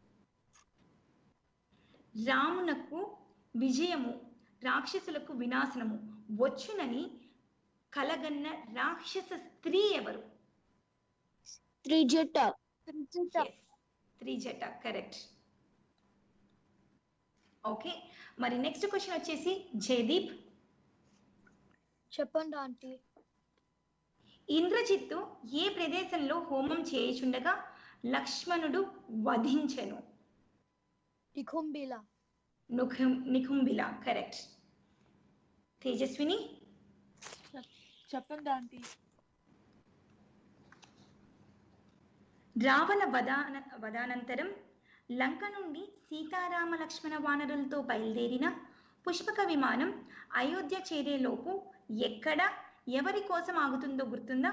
రామునకు విజయము రాక్షసులకు వినాశనము వచ్చునని కలగన్న రాక్షస స్త్రీ ఎవరు త్రిజట త్రిజట కరెక్ట్ ఓకే మరి నెక్స్ట్ క్వశ్చన్ వచ్చేసి జయదీప్ చెప్పండి ఆంటీ ఇంద్రజిత్తు ఏ ప్రదేశంలో హోమం చేయుచుండగా లక్ష్మణుడు వధించెను టికుంబిలా నుఖం నికుంబిల కరెక్ట్ తేజస్విని చెప్పండి ఆంటీ రావణ వదాన వదానంతరం లంక నుండి సీతారామ లక్ష్మణ వానరులతో బయలుదేరిన పుష్పక విమానం అయోధ్య చేరేలోపు ఎక్కడ ఎవరి కోసం ఆగుతుందో గుర్తుందా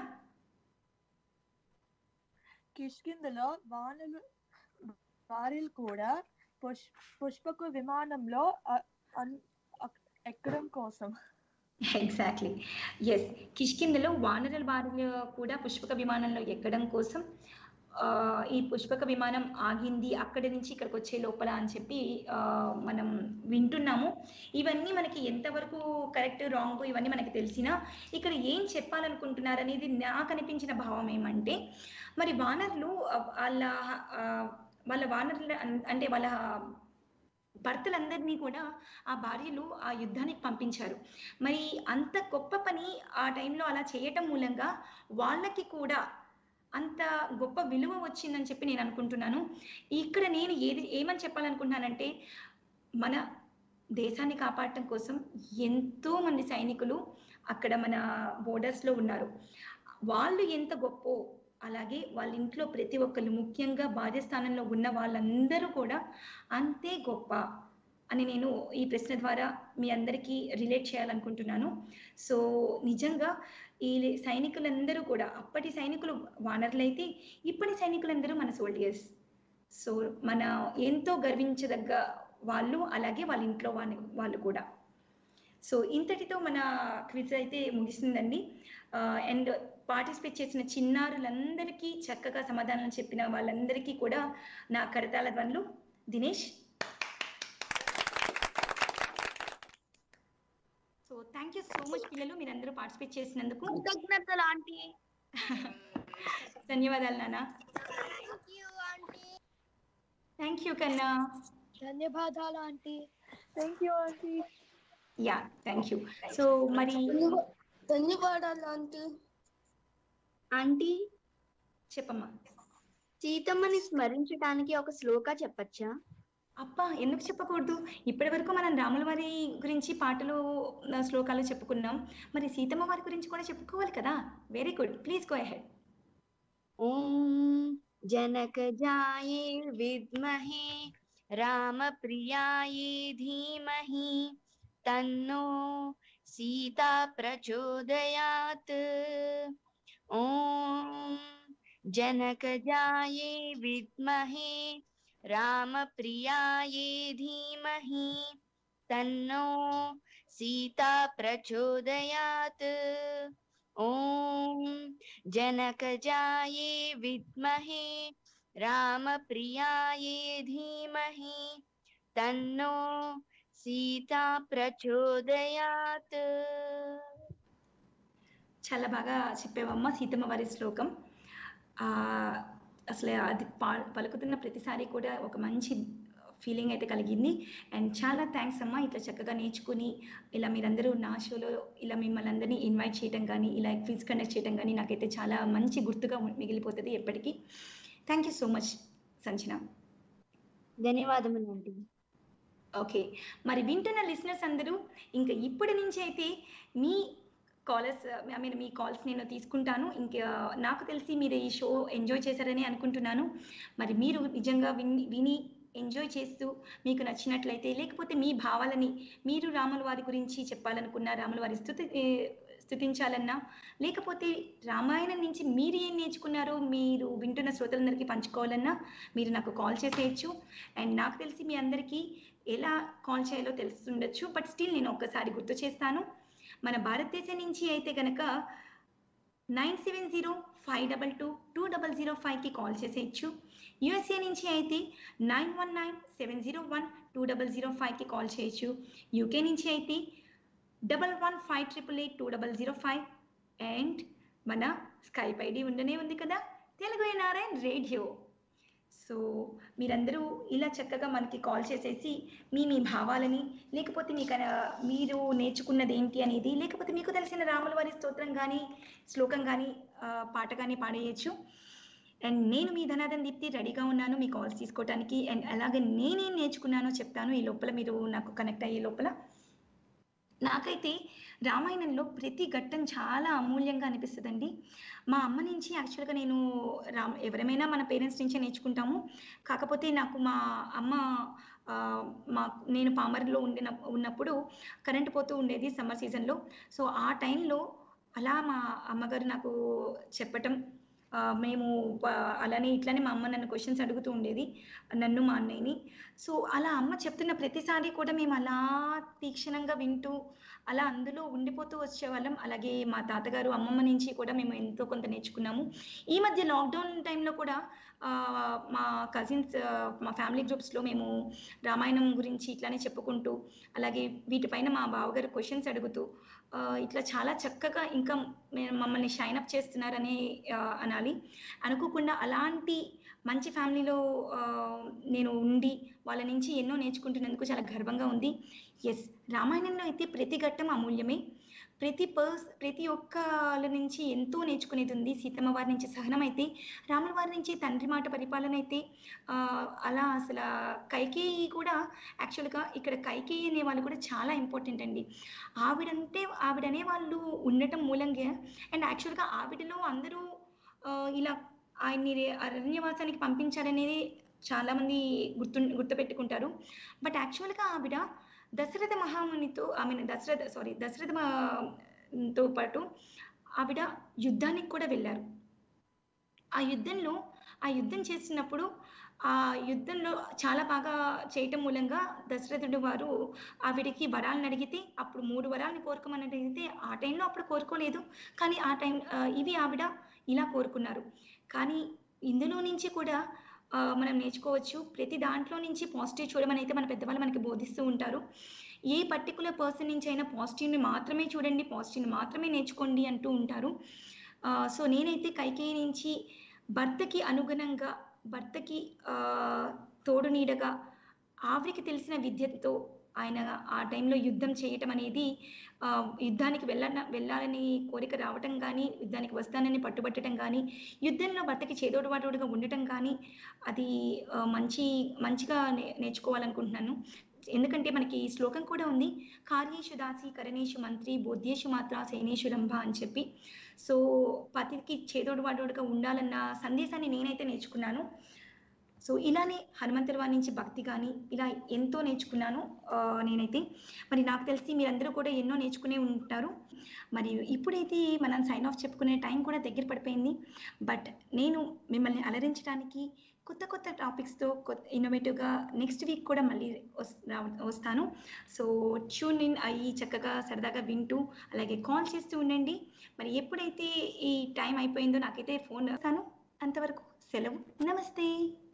కిష్కిందలో వానలు వారిలు కూడా పుష్ పుష్పకు విమానంలో అ- అన్- అక్- ఎక్కడం కోసం ఎగ్జాక్ట్లీ ఎస్ కిష్కిందలో వానరుల బారిలో కూడా పుష్పక విమానంలో ఎక్కడం కోసం ఆ, ఈ పుష్పక విమానం ఆగింది అక్కడి నుంచి ఇక్కడికి వచ్చే లోపల అని చెప్పి ఆ, మనం వింటున్నాము ఇవన్నీ మనకి ఎంతవరకు కరెక్ట్ రాంగ్ ఇవన్నీ మనకి తెలిసినా ఇక్కడ ఏం చెప్పాలనుకుంటున్నారు అనేది నాకు అనిపించిన భావం ఏమంటే మరి వానరులు ఆ, వాళ్ళ ఆ, వాళ్ళ వానరుల అన్- అంటే వాళ్ళ భర్తలందరినీ కూడా ఆ భార్యలు ఆ యుద్ధానికి పంపించారు మరి అంత గొప్ప పని ఆ టైంలో అలా చేయటం మూలంగా వాళ్ళకి కూడా అంత గొప్ప విలువ వచ్చిందని చెప్పి నేను అనుకుంటున్నాను ఇక్కడ నేను ఏది ఏమని చెప్పాలనుకుంటున్నానంటే మన దేశాన్ని కాపాడటం కోసం ఎంతో మంది సైనికులు అక్కడ మన borders లో ఉన్నారు వాళ్ళు ఎంత గొప్ప అలాగే వాళ్ళ ఇంట్లో ప్రతి ఒక్కళ్ళు ముఖ్యంగా భార్య స్థానంలో ఉన్న వాళ్ళందరూ కూడా అంతే గొప్ప అని నేను ఈ ప్రశ్న ద్వారా మీ అందరికీ రిలేట్ చేయాలనుకుంటున్నాను సో నిజంగా ఈ సైనికులందరూ కూడా అప్పటి సైనికులు వానరులైతే ఇప్పటి సైనికులందరూ మన సోల్డియర్స్ సో మన ఎంతో గర్వించదగ్గ వాళ్ళు అలాగే వాళ్ళ ఇంట్లో వాళ్ళ వాళ్ళు కూడా సో ఇంతటితో మన క్విజ్ అయితే ముగిసిందండి అండ్ పార్టిసిపేట్ చేసిన చిన్నారులందరికీ చక్కగా సమాధానం చెప్పిన వాళ్ళందరికీ కూడా నా కరతాళ ధ్వనులు Dinesh so thank you so much పిల్లలు మీరందరూ పార్టిసిపేట్ చేసినందుకు కృతజ్ఞతలు ఆంటీ ధన్యవాదాలు నాన్న thank you aunty thank you కన్నా ధన్యవాదాలు aunty thank you aunty yeah thank you so మరి ధన్యవా- ధన్యవాదాలు ఆంటీ ఆంటీ చెప్పమ్మా సీతమ్మని స్మరించడానికి ఒక శ్లోక చెప్పచ్చా అబ్బా ఎందుకు చెప్పకూడదు ఇప్పటి వరకు మనం రాముల వారి గురించి పాటలు ఆ, శ్లోకాలు చెప్పుకున్నాం మరి సీతమ్మ వారి గురించి కూడా చెప్పుకోవాలి కదా very good please go ahead ఓం జనకజాయే విద్మహే రామప్రియాయే ధీమహి తన్నో సీతా ప్రచోదయాత్ ఓం జనకజాయే విద్మహే రామప్రియాయే ధీమహి తన్నో సీతా ప్రచోదయాత్ ఓం जनकजाये विद्महे रामप्रियाये धीमहि तन्नो सीता प्रचोदयात् చాలా బాగా చెప్పావమ్మా సీతమ్మ వారి శ్లోకం ఆ, అసలు అది పా పలుకుతున్న ప్రతిసారి కూడా ఒక మంచి ఫీలింగ్ అయితే కలిగింది అండ్ చాలా థ్యాంక్స్ అమ్మా ఇట్లా చక్కగా నేర్చుకుని ఇలా మీరందరూ నా షోలో ఇలా మిమ్మల్ని అందరినీ ఇన్వైట్ చేయడం కానీ ఇలా క్విజ్ కండక్ట్ చేయడం కానీ నాకైతే చాలా మంచి గుర్తుగా మిగిలిపోతుంది ఎప్పటికీ thank you so much Sanjana ధన్యవాదములు ఆంటీ ఓకే మరి వింటున్న లిసనర్స్ అందరూ ఇంకా ఇప్పటి నుంచి అయితే మీ కాలర్స్ ఐ మీన్ మీ కాల్స్ నేను తీసుకుంటాను ఇంకా నాకు తెలిసి మీరు ఈ షో ఎంజాయ్ చేశారని అనుకుంటున్నాను మరి మీరు నిజంగా విని విని ఎంజాయ్ చేస్తూ మీకు నచ్చినట్లయితే లేకపోతే మీ భావాలని మీరు రాముల వారి గురించి చెప్పాలనుకున్నా రాముల వారి స్థుతి ఏ, స్థుతించాలన్నా లేకపోతే రామాయణం నుంచి మీరు ఏం నేర్చుకున్నారో మీరు వింటున్న శ్రోతలందరికీ పంచుకోవాలన్నా మీరు నాకు కాల్ చేసేయచ్చు అండ్ నాకు తెలిసి మీ అందరికీ ఎలా కాల్ చేయాలో తెలుస్తుండొచ్చు బట్ స్టిల్ నేను ఒక్కసారి గుర్తు చేస్తాను మన భారతదేశం నుంచి అయితే గనక nine seven zero five double two two double zero ఫైవ్కి కాల్ చేసేయచ్చు యుఎస్ఏ నుంచి అయితే nine one nine seven zero one two double zero ఫైవ్కి కాల్ చేయొచ్చు యూకే నుంచి అయితే double one five triple eight two double zero five and మన Skype ID ఉండనే ఉంది కదా తెలుగు ఎన్ఆర్ఎన్ రేడియో సో మీరందరూ ఇలా చక్కగా మనకి కాల్ చేసేసి మీ మీ భావాలని లేకపోతే మీకు ఆ- మీరు నేర్చుకున్నది ఏంటి అనేది లేకపోతే మీకు తెలిసిన రాముల వారి స్తోత్రం కానీ శ్లోకం కానీ ఆ, పాట కానీ పాడేయచ్చు అండ్ నేను మీ ధనాదన్ దీప్తి రెడీగా ఉన్నాను మీ కాల్స్ తీసుకోవడానికి అండ్ అలాగే నేనేం నేర్చుకున్నానో చెప్తాను ఈ లోపల మీరు నాకు కనెక్ట్ అయ్యే లోపల నాకైతే రామాయణంలో ప్రతి ఘట్టం చాలా అమూల్యంగా అనిపిస్తుందండి మా అమ్మ నుంచి యాక్చువల్గా నేను రామ్ ఎవరమైనా మన పేరెంట్స్ నుంచే నేర్చుకుంటాము కాకపోతే నాకు మా అమ్మ ఆ, మా నేను పామర్లో ఉండిన ఉన్నప్పుడు కరెంట్ పోతూ ఉండేది సమ్మర్ సీజన్లో సో ఆ టైంలో అలా మా అమ్మగారు నాకు చెప్పటం ఆ, మేము ప- అలానే ఇట్లానే మా అమ్మ నన్ను క్వశ్చన్స్ అడుగుతూ ఉండేది నన్ను మా అన్నయ్యని సో అలా అమ్మ చెప్తున్న ప్రతిసారి కూడా మేము అలా తీక్షణంగా వింటూ అలా అందులో ఉండిపోతూ వచ్చేవాళ్ళం అలాగే మా తాతగారు అమ్మమ్మ నుంచి కూడా మేము ఎంతో కొంత నేర్చుకున్నాము ఈ మధ్య లాక్డౌన్ టైంలో కూడా ఆ, మా కజిన్స్ మా ఫ్యామిలీ గ్రూప్స్లో మేము రామాయణం గురించి ఇట్లానే చెప్పుకుంటూ అలాగే వీటిపైన మా బావగారు క్వశ్చన్స్ అడుగుతూ ఆ, ఇట్లా చాలా చక్కగా ఇంకా మే- మమ్మల్ని షైన్ అప్ చేస్తున్నారని ఆ, అనాలి అనుకోకుండా అలాంటి మంచి ఫ్యామిలీలో ఆ, నేను ఉండి వాళ్ళ నుంచి ఎన్నో నేర్చుకుంటున్నందుకు చాలా గర్వంగా ఉంది ఎస్ రామాయణంలో అయితే ప్రతి ఘట్టం అమూల్యమే ప్రతి పర్స్ ప్రతి ఒక్కళ్ళ నుంచి ఎంతో నేర్చుకునేది ఉంది సీతమ్మ వారి నుంచి సహనం అయితే రాముల వారి నుంచి తండ్రి మాట పరిపాలన అయితే ఆ, అలా అసలు కైకేయి కూడా యాక్చువల్గా ఇక్కడ కైకేయి అనే వాళ్ళు కూడా చాలా ఇంపార్టెంట్ అండి ఆవిడంటే ఆవిడనే వాళ్ళు ఉండటం మూలంగా అండ్ యాక్చువల్గా ఆవిడలో అందరూ ఆ, ఇలా ఆయన్ని రే- అరణ్యవాసానికి పంపించారనేది చాలా మంది గుర్తు గుర్తుపెట్టుకుంటారు బట్ యాక్చువల్గా ఆవిడ దశరథ మహామునితో I mean Dasharatha sorry Dasharatha మహా- తో పాటు ఆవిడ యుద్ధానికి కూడా వెళ్ళారు ఆ యుద్ధంలో ఆ యుద్ధం చేసినప్పుడు ఆ యుద్ధంలో చాలా బాగా చేయటం మూలంగా దశరథుడు వారు ఆవిడకి వరాలను అడిగితే అప్పుడు మూడు వరాలను కోరుకోమని అడిగితే ఆ టైంలో అప్పుడు కోరుకోలేదు కానీ ఆ టైం ఆ, ఇవి ఆవిడ ఇలా కోరుకున్నారు కానీ ఇందులో నుంచి కూడా ఆ, మనం నేర్చుకోవచ్చు ప్రతి దాంట్లో నుంచి పాజిటివ్ చూడమని అయితే మన పెద్దవాళ్ళు మనకి బోధిస్తూ ఉంటారు ఏ పర్టికులర్ పర్సన్ నుంచి అయినా పాజిటివ్ని మాత్రమే చూడండి పాజిటివ్ని మాత్రమే నేర్చుకోండి అంటూ ఉంటారు ఆ, సో నేనైతే కైకేయి నుంచి భర్తకి అనుగుణంగా భర్తకి ఆ, తోడు నీడగా ఆవిడికి తెలిసిన విద్యతో ఆయన ఆ టైంలో యుద్ధం చేయటం అనేది ఆ, యుద్ధానికి వెళ్ళన వెళ్ళాలని కోరిక రావటం కానీ యుద్ధానికి వస్తానని పట్టుబట్టడం కానీ యుద్ధంలో భర్తకి చేదోడు వాటోడుగా ఉండటం కానీ అది ఆ, మంచి మంచిగా నే నేర్చుకోవాలనుకుంటున్నాను ఎందుకంటే మనకి ఈ శ్లోకం కూడా ఉంది కార్యేషు దాసి కరణేషు మంత్రి బోధ్యేషు మాత్ర సైనేషు రంభ అని చెప్పి సో పతికి చేదోడు వాటోడుగా ఉండాలన్న సందేశాన్ని నేనైతే నేర్చుకున్నాను సో ఇలానే హనుమంతుల వారి నుంచి భక్తి కానీ ఇలా ఎంతో నేర్చుకున్నాను ఆ, నేనైతే మరి నాకు తెలిసి మీరందరూ కూడా ఎన్నో నేర్చుకునే ఉంటారు మరి ఇప్పుడైతే మనం సైన్ ఆఫ్ చెప్పుకునే టైం కూడా దగ్గర పడిపోయింది బట్ నేను మిమ్మల్ని అలరించడానికి కొత్త కొత్త టాపిక్స్తో కొత్త ఇన్నోవేటివ్గా నెక్స్ట్ వీక్ కూడా మళ్ళీ వస్- రావ- వస్తాను సో ట్యూన్ ఇన్ అయ్యి చక్కగా సరదాగా వింటూ అలాగే కాల్ చేస్తూ ఉండండి మరి ఎప్పుడైతే ఈ టైం అయిపోయిందో నాకైతే ఫోన్ వస్తాను అంతవరకు సెలవు నమస్తే